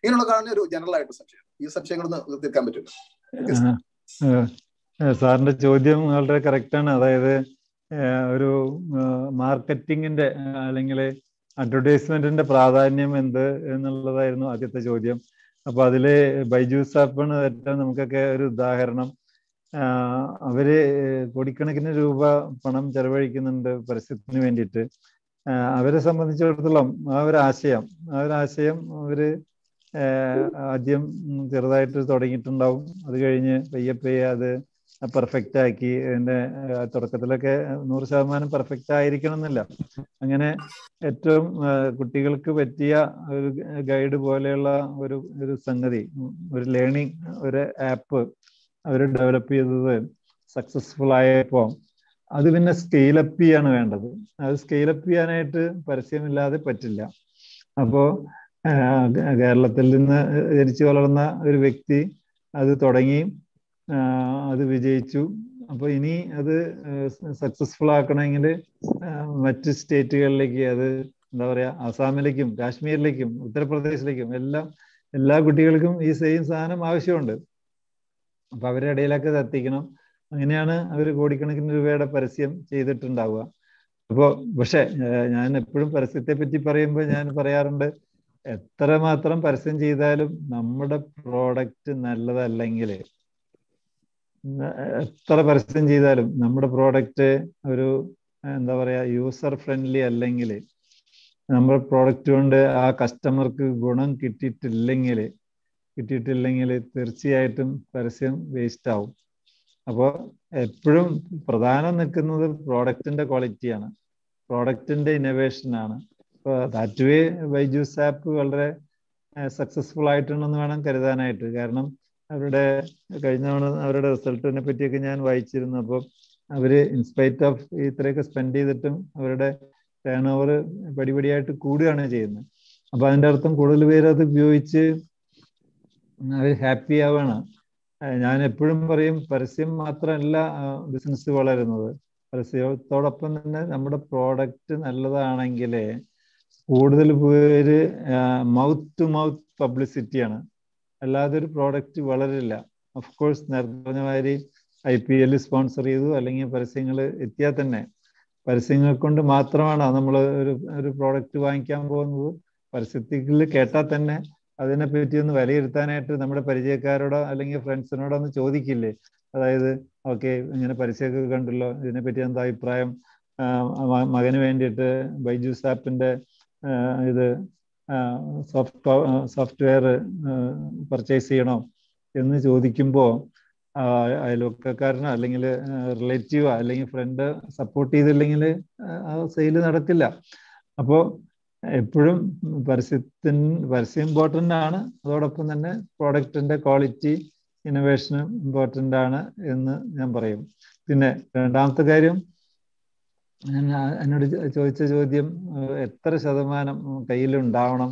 ഇങ്ങനെയുള്ള കാണുന്ന ഒരു ജനറൽ ആയിട്ട് സംശയം ഈ സംശയങ്ങളൊന്ന് തീർക്കാൻ പറ്റില്ല സാറിന്റെ ചോദ്യം വളരെ കറക്റ്റാണ് അതായത് ഒരു മാർക്കറ്റിങ്ങിന്റെ അല്ലെങ്കിൽ അഡ്വർടൈസ്മെന്റിന്റെ പ്രാധാന്യം എന്ത് എന്നുള്ളതായിരുന്നു ആദ്യത്തെ ചോദ്യം അപ്പൊ അതില് ബൈജൂസ് ആപ്പാണ് ഏറ്റവും നമുക്കൊക്കെ ഒരു ഉദാഹരണം അവര് കോടിക്കണക്കിന് രൂപ പണം ചെലവഴിക്കുന്നുണ്ട് പരസ്യത്തിന് വേണ്ടിയിട്ട് അവരെ സംബന്ധിച്ചിടത്തോളം ആ ഒരു ആശയം ആ ഒരു ആശയം അവര് ആദ്യം ചെറുതായിട്ട് തുടങ്ങിയിട്ടുണ്ടാവും അത് കഴിഞ്ഞ് പയ്യെ പയ്യെ അത് പെർഫെക്റ്റ് ആക്കി അതിന്റെ തുടക്കത്തിലൊക്കെ നൂറ് ശതമാനം പെർഫെക്റ്റ് ആയിരിക്കണം എന്നില്ല അങ്ങനെ ഏറ്റവും കുട്ടികൾക്ക് പറ്റിയ ഒരു ഗൈഡ് പോലെയുള്ള ഒരു ഒരു സംഗതി ഒരു ലേണിംഗ് ഒരു ആപ്പ് അവർ ഡെവലപ്പ് ചെയ്തത് സക്സസ്ഫുൾ ആയപ്പോൾ അത് പിന്നെ സ്കെയിലപ്പ് ചെയ്യാണ് വേണ്ടത് അത് സ്കെയിലപ്പ് ചെയ്യാനായിട്ട് പരസ്യമില്ലാതെ പറ്റില്ല അപ്പോൾ കേരളത്തിൽ നിന്ന് ജനിച്ചു വളർന്ന ഒരു വ്യക്തി അത് തുടങ്ങി അത് വിജയിച്ചു അപ്പോൾ ഇനി അത് സക്സസ്ഫുൾ ആക്കണമെങ്കിൽ മറ്റ് സ്റ്റേറ്റുകളിലേക്ക് അത് എന്താ പറയാ ആസാമിലേക്കും കാശ്മീരിലേക്കും ഉത്തർപ്രദേശിലേക്കും എല്ലാം എല്ലാ കുട്ടികൾക്കും ഈ സെയിം സാധനം ആവശ്യമുണ്ട് അപ്പൊ അവരുടെ ഇടയിലൊക്കെ അത് എത്തിക്കണം അങ്ങനെയാണ് അവർ കോടിക്കണക്കിന് രൂപയുടെ പരസ്യം ചെയ്തിട്ടുണ്ടാവുക അപ്പോൾ പക്ഷെ ഞാൻ എപ്പോഴും പരസ്യത്തെ പറ്റി പറയുമ്പോൾ ഞാൻ പറയാറുണ്ട് എത്ര മാത്രം പരസ്യം ചെയ്താലും നമ്മുടെ പ്രോഡക്റ്റ് നല്ലതല്ലെങ്കിൽ എത്ര പരസ്യം ചെയ്താലും നമ്മുടെ പ്രോഡക്റ്റ് ഒരു എന്താ പറയാ യൂസർ ഫ്രണ്ട്ലി അല്ലെങ്കിൽ നമ്മുടെ പ്രോഡക്റ്റ് കൊണ്ട് ആ കസ്റ്റമർക്ക് ഗുണം കിട്ടിയിട്ടില്ലെങ്കിൽ കിട്ടിയിട്ടില്ലെങ്കിൽ തീർച്ചയായിട്ടും പരസ്യം വേസ്റ്റ് ആവും അപ്പോൾ എപ്പോഴും പ്രധാനം നിൽക്കുന്നത് പ്രോഡക്റ്റിന്റെ ക്വാളിറ്റിയാണ് പ്രോഡക്റ്റിന്റെ ഇന്നോവേഷനാണ് അപ്പോൾ ദാറ്റ് വേ ബൈജൂസ് ആപ്പ് വളരെ സക്സസ്ഫുൾ ആയിട്ടുണ്ടെന്ന് വേണം കരുതാനായിട്ട് കാരണം അവരുടെ കഴിഞ്ഞ തവണ അവരുടെ റിസൾട്ടിനെ പറ്റിയൊക്കെ ഞാൻ വായിച്ചിരുന്നു അപ്പോൾ അവര് ഇൻസ്പൈറ്റ് ഓഫ് ഇത്രയൊക്കെ സ്പെൻഡ് ചെയ്തിട്ടും അവരുടെ ടേൺ ഓവർ പടിപടിയായിട്ട് കൂടുകയാണ് ചെയ്യുന്നത് അപ്പൊ അതിന്റെ അർത്ഥം കൂടുതൽ പേര് അത് ഉപയോഗിച്ച് അവർ ഹാപ്പി ആവാണ് ഞാൻ എപ്പോഴും പറയും പരസ്യം മാത്രമല്ല ബിസിനസ് വളരുന്നത് പരസ്യത്തോടൊപ്പം തന്നെ നമ്മുടെ പ്രോഡക്റ്റ് നല്ലതാണെങ്കിൽ കൂടുതൽ പേര് മൗത്ത് ടു മൗത്ത് പബ്ലിസിറ്റിയാണ് അല്ലാതെ ഒരു പ്രോഡക്റ്റ് വളരില്ല ഓഫ് കോഴ്സ് നേരത്തെ പറഞ്ഞ മാതിരി ഐ പി എൽ സ്പോൺസർ ചെയ്തു അല്ലെങ്കിൽ പരസ്യങ്ങൾ എത്തിയാൽ തന്നെ പരസ്യങ്ങൾ കൊണ്ട് മാത്രമാണ് നമ്മൾ ഒരു ഒരു പ്രോഡക്റ്റ് വാങ്ങിക്കാൻ പോകുന്നത് പരസ്യത്തിൽ കേട്ടാൽ തന്നെ അതിനെ പറ്റി ഒന്ന് വിലയിരുത്താനായിട്ട് നമ്മുടെ പരിചയക്കാരോടോ അല്ലെങ്കിൽ ഫ്രണ്ട്സിനോടോ ഒന്ന് ചോദിക്കില്ലേ അതായത് ഓക്കെ ഇങ്ങനെ പരസ്യമൊക്കെ കണ്ടല്ലോ ഇതിനെപ്പറ്റി എന്താ അഭിപ്രായം മകന് വേണ്ടിയിട്ട് ബൈജൂസ് ആപ്പിന്റെ ഇത് സോഫ്റ്റ് സോഫ്റ്റ്വെയർ പർച്ചേസ് ചെയ്യണോ എന്ന് ചോദിക്കുമ്പോൾ അയൽവക്കക്കാരനോ അല്ലെങ്കിൽ റിലേറ്റീവോ അല്ലെങ്കിൽ ഫ്രണ്ട് സപ്പോർട്ട് ചെയ്തില്ലെങ്കിൽ ആ സെയിൽ നടക്കില്ല അപ്പോൾ എപ്പോഴും പരസ്യത്തിന് പരസ്യം ഇമ്പോർട്ടൻ്റ് ആണ് അതോടൊപ്പം തന്നെ പ്രോഡക്റ്റിന്റെ ക്വാളിറ്റി ഇന്നോവേഷനും ഇമ്പോർട്ടൻ്റ് ആണ് എന്ന് ഞാൻ പറയും പിന്നെ രണ്ടാമത്തെ കാര്യം ഞാൻ എന്നോട് ചോദിച്ച ചോദ്യം എത്ര ശതമാനം കയ്യിലുണ്ടാവണം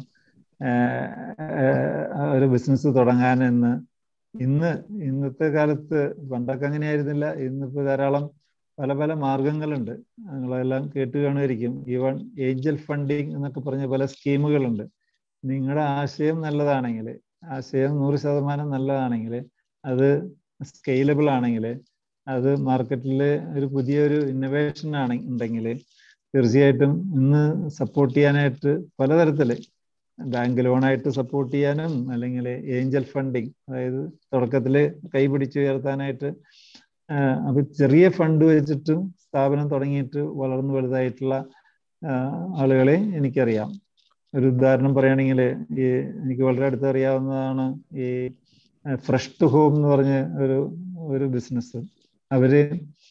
ഒരു ബിസിനസ് തുടങ്ങാൻ എന്ന് ഇന്ന് ഇന്നത്തെ കാലത്ത് പണ്ടൊക്കെ അങ്ങനെയായിരുന്നില്ല ഇന്നിപ്പോൾ ധാരാളം പല പല മാർഗങ്ങളുണ്ട് നിങ്ങളെല്ലാം കേട്ട് കാണുമായിരിക്കും ഈവൺ ഏഞ്ചൽ ഫണ്ടിങ് എന്നൊക്കെ പറഞ്ഞ പല സ്കീമുകളുണ്ട് നിങ്ങളുടെ ആശയം നല്ലതാണെങ്കിൽ ആശയം നൂറ് ശതമാനം നല്ലതാണെങ്കിൽ അത് സ്കെയിലബിൾ ആണെങ്കിൽ അത് മാർക്കറ്റിൽ ഒരു പുതിയൊരു ഇന്നോവേഷൻ ആണ് ഉണ്ടെങ്കിൽ തീർച്ചയായിട്ടും ഇന്ന് സപ്പോർട്ട് ചെയ്യാനായിട്ട് പലതരത്തിൽ ബാങ്ക് ലോണായിട്ട് സപ്പോർട്ട് ചെയ്യാനും അല്ലെങ്കിൽ ഏഞ്ചൽ ഫണ്ടിങ് അതായത് തുടക്കത്തിൽ കൈപിടിച്ച് ഉയർത്താനായിട്ട് അപ്പൊ ചെറിയ ഫണ്ട് വെച്ചിട്ടും സ്ഥാപനം തുടങ്ങിയിട്ട് വളർന്നു വലുതായിട്ടുള്ള ആളുകളെ എനിക്കറിയാം ഒരു ഉദാഹരണം പറയുകയാണെങ്കിൽ ഈ എനിക്ക് വളരെ അടുത്ത് അറിയാവുന്നതാണ് ഈ ഫ്രഷ് ടു ഹോം എന്ന് പറഞ്ഞ ഒരു ഒരു ബിസിനസ് അവര്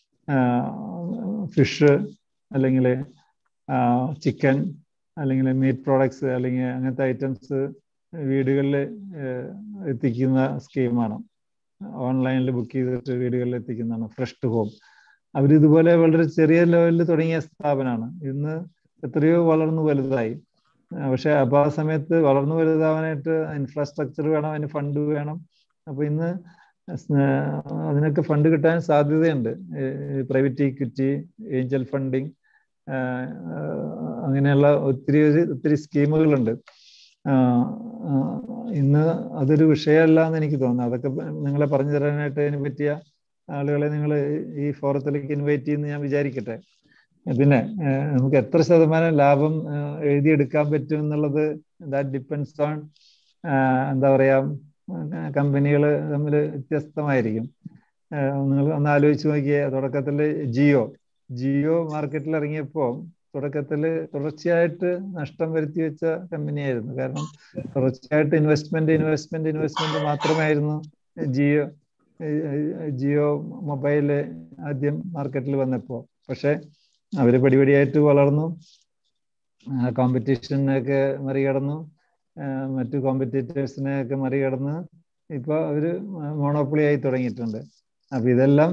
ഫിഷ് അല്ലെങ്കിൽ ചിക്കൻ അല്ലെങ്കിൽ മീറ്റ് പ്രോഡക്ട്സ് അല്ലെങ്കിൽ അങ്ങനത്തെ ഐറ്റംസ് വീടുകളിൽ എത്തിക്കുന്ന സ്കീമാണ് ഓൺലൈനിൽ ബുക്ക് ചെയ്തിട്ട് വീടുകളിൽ എത്തിക്കുന്നതാണ് ഫ്രഷ് ടു ഹോം അവരിതുപോലെ വളരെ ചെറിയ ലെവലിൽ തുടങ്ങിയ സ്ഥാപനമാണ് ഇന്ന് എത്രയോ വളർന്നു വലുതായി പക്ഷെ അപ്പൊ ആ സമയത്ത് വളർന്നു വലുതാവാനായിട്ട് ഇൻഫ്രാസ്ട്രക്ചർ വേണം അതിന് ഫണ്ട് വേണം അപ്പൊ ഇന്ന് അതിനൊക്കെ ഫണ്ട് കിട്ടാൻ സാധ്യതയുണ്ട് പ്രൈവറ്റ് ഈക്വിറ്റി ഏഞ്ചൽ ഫണ്ടിങ് അങ്ങനെയുള്ള ഒത്തിരി ഒത്തിരി സ്കീമുകളുണ്ട് ഇന്ന് അതൊരു വിഷയമല്ല എന്ന് എനിക്ക് തോന്നുന്നു അതൊക്കെ നിങ്ങളെ പറഞ്ഞു തരാനായിട്ട് അതിനെ പറ്റിയ ആളുകളെ നിങ്ങൾ ഈ ഫോറത്തിലേക്ക് ഇൻവൈറ്റ് ചെയ്യുന്ന ഞാൻ വിചാരിക്കട്ടെ പിന്നെ നമുക്ക് എത്ര ശതമാനം ലാഭം എഴുതിയെടുക്കാൻ പറ്റും എന്നുള്ളത് ദാറ്റ് ഡിപ്പെൻസ് ഓൺ എന്താ പറയാ കമ്പനികൾ തമ്മിൽ വ്യത്യസ്തമായിരിക്കും നിങ്ങൾ ഒന്ന് ആലോചിച്ച് നോക്കിയേ തുടക്കത്തിൽ ജിയോ ജിയോ മാർക്കറ്റിൽ ഇറങ്ങിയപ്പോൾ തുടക്കത്തിൽ തുടർച്ചയായിട്ട് നഷ്ടം വരുത്തി വെച്ച കമ്പനിയായിരുന്നു കാരണം തുടർച്ചയായിട്ട് ഇൻവെസ്റ്റ്മെന്റ് ഇൻവെസ്റ്റ്മെന്റ് ഇൻവെസ്റ്റ്മെന്റ് മാത്രമായിരുന്നു ജിയോ ജിയോ മൊബൈല് ആദ്യം മാർക്കറ്റിൽ വന്നപ്പോൾ പക്ഷെ അവർ പടിപടിയായിട്ട് വളർന്നു കോമ്പറ്റീഷനൊക്കെ മറികടന്നു മറ്റു കോമ്പറ്റീറ്റേഴ്സിനെ ഒക്കെ മറികടന്ന് ഇപ്പോൾ അവർ മോണോപ്പൊളി ആയി തുടങ്ങിയിട്ടുണ്ട് അപ്പൊ ഇതെല്ലാം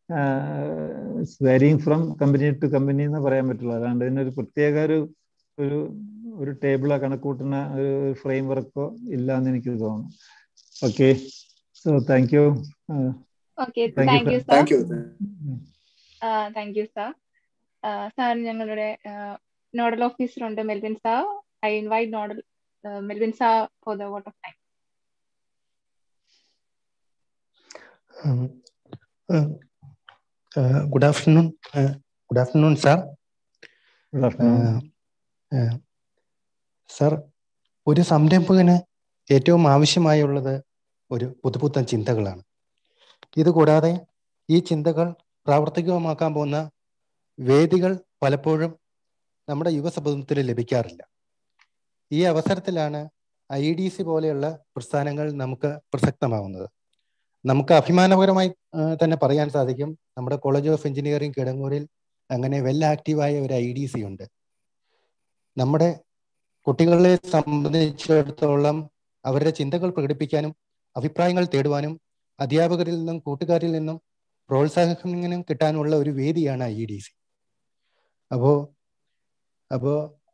varying from company to company എന്ന് പറയാൻ പറ്റുള്ളൂ അല്ലാണ്ട് ഇതിനൊരു പ്രത്യേക ഒരു ഒരു ഒരു ടേബിളോ കണക്കൂട്ടുന്ന ഒരു ഫ്രെയിം വർക്കോ ഇല്ല എന്ന് എനിക്ക് തോന്നുന്നു okay so thank you okay thank you thank you thank you sir sir ഞങ്ങളുടെ നോഡൽ ഓഫീസർ ഉണ്ട് Melvin sir I invite nodal Melvin sir for the vote of time good afternoon uh, good afternoon sir good afternoon sir ഒരു സംരംഭകന് ഏറ്റവും ആവശ്യമായുള്ളത് ഒരു പുതുപുത്തൻ ചിന്തകളാണ് ഇതുകൂടാതെ ഈ ചിന്തകൾ പ്രാവർത്തികമാക്കാൻ പോകുന്ന വേദികൾ പലപ്പോഴും നമ്മുടെ യുവസമൂഹത്തിൽ ലഭിക്കാറില്ല ഈ അവസരത്തിലാണ് ഐ ഡി സി പോലെയുള്ള പ്രസ്ഥാനങ്ങൾ നമുക്ക് പ്രസക്തമാവുന്നത് നമുക്ക് അഭിമാനകരമായി തന്നെ പറയാൻ സാധിക്കും നമ്മുടെ കോളേജ് ഓഫ് എഞ്ചിനീയറിംഗ് കിടങ്ങൂരിൽ അങ്ങനെ വെൽ ആക്റ്റീവായ ഒരു ഐ ഡി സി ഉണ്ട് നമ്മുടെ കുട്ടികളെ സംബന്ധിച്ചിടത്തോളം അവരുടെ ചിന്തകൾ പ്രകടിപ്പിക്കാനും അഭിപ്രായങ്ങൾ തേടുവാനും അധ്യാപകരിൽ നിന്നും കൂട്ടുകാരിൽ നിന്നും പ്രോത്സാഹനം കിട്ടാനുള്ള ഒരു വേദിയാണ് ഐ ഡി സി അപ്പോ അപ്പോ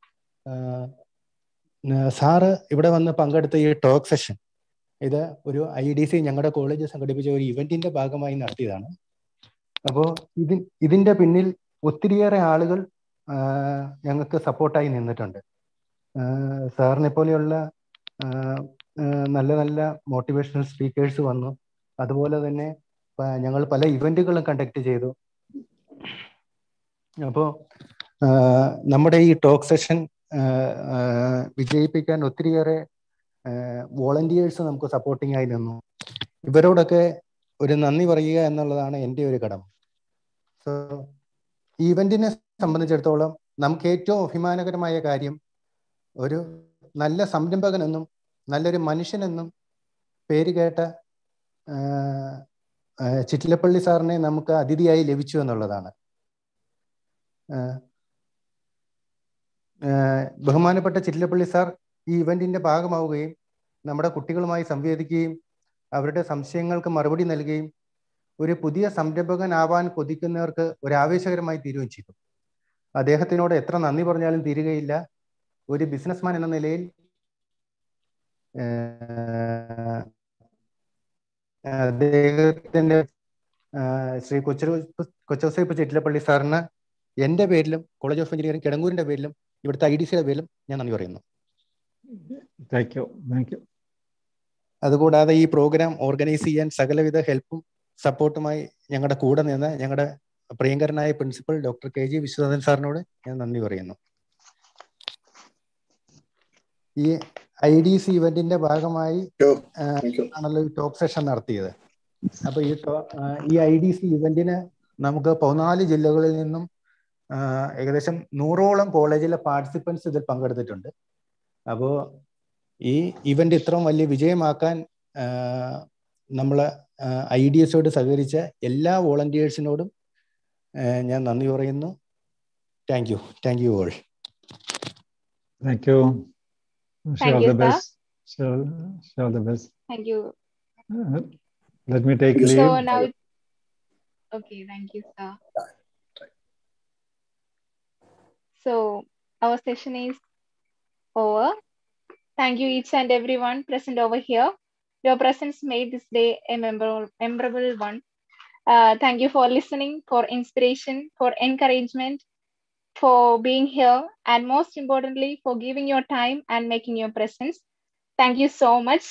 സാറ് ഇവിടെ വന്ന് പങ്കെടുത്ത ഈ ടോക്ക് സെഷൻ ഇത് ഒരു ഐ ഡി സി ഞങ്ങളുടെ കോളേജ് സംഘടിപ്പിച്ച ഒരു ഇവന്റിന്റെ ഭാഗമായി നടത്തിയതാണ് അപ്പോൾ ഇതി ഇതിന്റെ പിന്നിൽ ഒത്തിരിയേറെ ആളുകൾ ഞങ്ങൾക്ക് സപ്പോർട്ടായി നിന്നിട്ടുണ്ട് സാറിനെ പോലെയുള്ള നല്ല നല്ല മോട്ടിവേഷണൽ സ്പീക്കേഴ്സ് വന്നു അതുപോലെ തന്നെ ഞങ്ങൾ പല ഇവന്റുകളും കണ്ടക്ട് ചെയ്തു അപ്പോൾ നമ്മുടെ ഈ ടോക്ക് സെഷൻ വിജയിപ്പിക്കാൻ ഒത്തിരിയേറെ വോളണ്ടിയേഴ്സ് നമുക്ക് സപ്പോർട്ടിംഗ് ആയി നിന്നു ഇവരോടൊക്കെ ഒരു നന്ദി പറയുക എന്നുള്ളതാണ് എൻ്റെ ഒരു കടമ സോ ഈ ഇവന്റിനെ സംബന്ധിച്ചിടത്തോളം നമുക്ക് ഏറ്റവും അഭിമാനകരമായ കാര്യം ഒരു നല്ല സംരംഭകനെന്നും നല്ലൊരു മനുഷ്യനെന്നും പേര് കേട്ട ചിറ്റിലപ്പള്ളി സാറിനെ നമുക്ക് അതിഥിയായി ലഭിച്ചു എന്നുള്ളതാണ് ബഹുമാനപ്പെട്ട ചിറ്റിലപ്പള്ളി സാർ ഈ ഇവന്റിന്റെ ഭാഗമാവുകയും നമ്മുടെ കുട്ടികളുമായി സംവേദിക്കുകയും അവരുടെ സംശയങ്ങൾക്ക് മറുപടി നൽകുകയും ഒരു പുതിയ സംരംഭകനാവാൻ കൊതിക്കുന്നവർക്ക് ഒരു ആവേശകരമായി തീരുകയും ചെയ്തു അദ്ദേഹത്തിനോട് എത്ര നന്ദി പറഞ്ഞാലും തീരുകയില്ല ഒരു ബിസിനസ്മാൻ എന്ന നിലയിൽ അദ്ദേഹത്തിന്റെ ശ്രീ കൊച്ചു കൊച്ചോസേപ്പ് ചിറ്റിലപ്പള്ളി സാറിന് എന്റെ പേരിലും കോളേജ് ഓഫ് എഞ്ചിനീയറിംഗ് കിടങ്ങൂരിന്റെ പേരിലും ഇവിടുത്തെ ഐ ഡി സിയുടെ പേരിലും ഞാൻ നന്ദി പറയുന്നു താങ്ക് യു താങ്ക് യു അതുകൂടാതെ ഈ പ്രോഗ്രാം ഓർഗനൈസ് ചെയ്യാൻ സകലവിധ ഹെൽപ്പും സപ്പോർട്ടുമായി ഞങ്ങളുടെ കൂടെ നിന്ന് ഞങ്ങളുടെ പ്രിയങ്കരനായ principal doctor K G Viswanathan സാറിനോട് ഞാൻ നന്ദി പറയുന്നു ഈ ഐ ഡി സി ഇവന്റിന്റെ ഭാഗമായി ആണല്ലോ ഈ ടോക്ക് സെഷൻ നടത്തിയത് അപ്പൊ ഈ ഈ ഐ ഡി സി ഇവന്റിന് നമുക്ക് പതിനാല് ജില്ലകളിൽ നിന്നും ഏകദേശം നൂറോളം കോളേജിലെ പാർട്ടിസിപ്പൻസ് ഇതിൽ പങ്കെടുത്തിട്ടുണ്ട് അപ്പോൾ ഈ ഇവന്റ് ഇത്രയും വലിയ വിജയമാക്കാൻ നമ്മൾ ഐ ഡി എസോട് സഹകരിച്ച എല്ലാ വോളണ്ടിയേഴ്സിനോടും ഞാൻ നന്ദി പറയുന്നു thank you thank you all thank you Thank you, sir. Shall, shall the best. Thank you. Uh, let me take leave. So now, okay, thank you, sir. So our session is over. Thank you each and everyone present over here. Your presence made this day a memorable, memorable one. Uh, thank you for listening, for inspiration, for encouragement, for being here and most importantly for giving your time and making your presence. Thank you so much.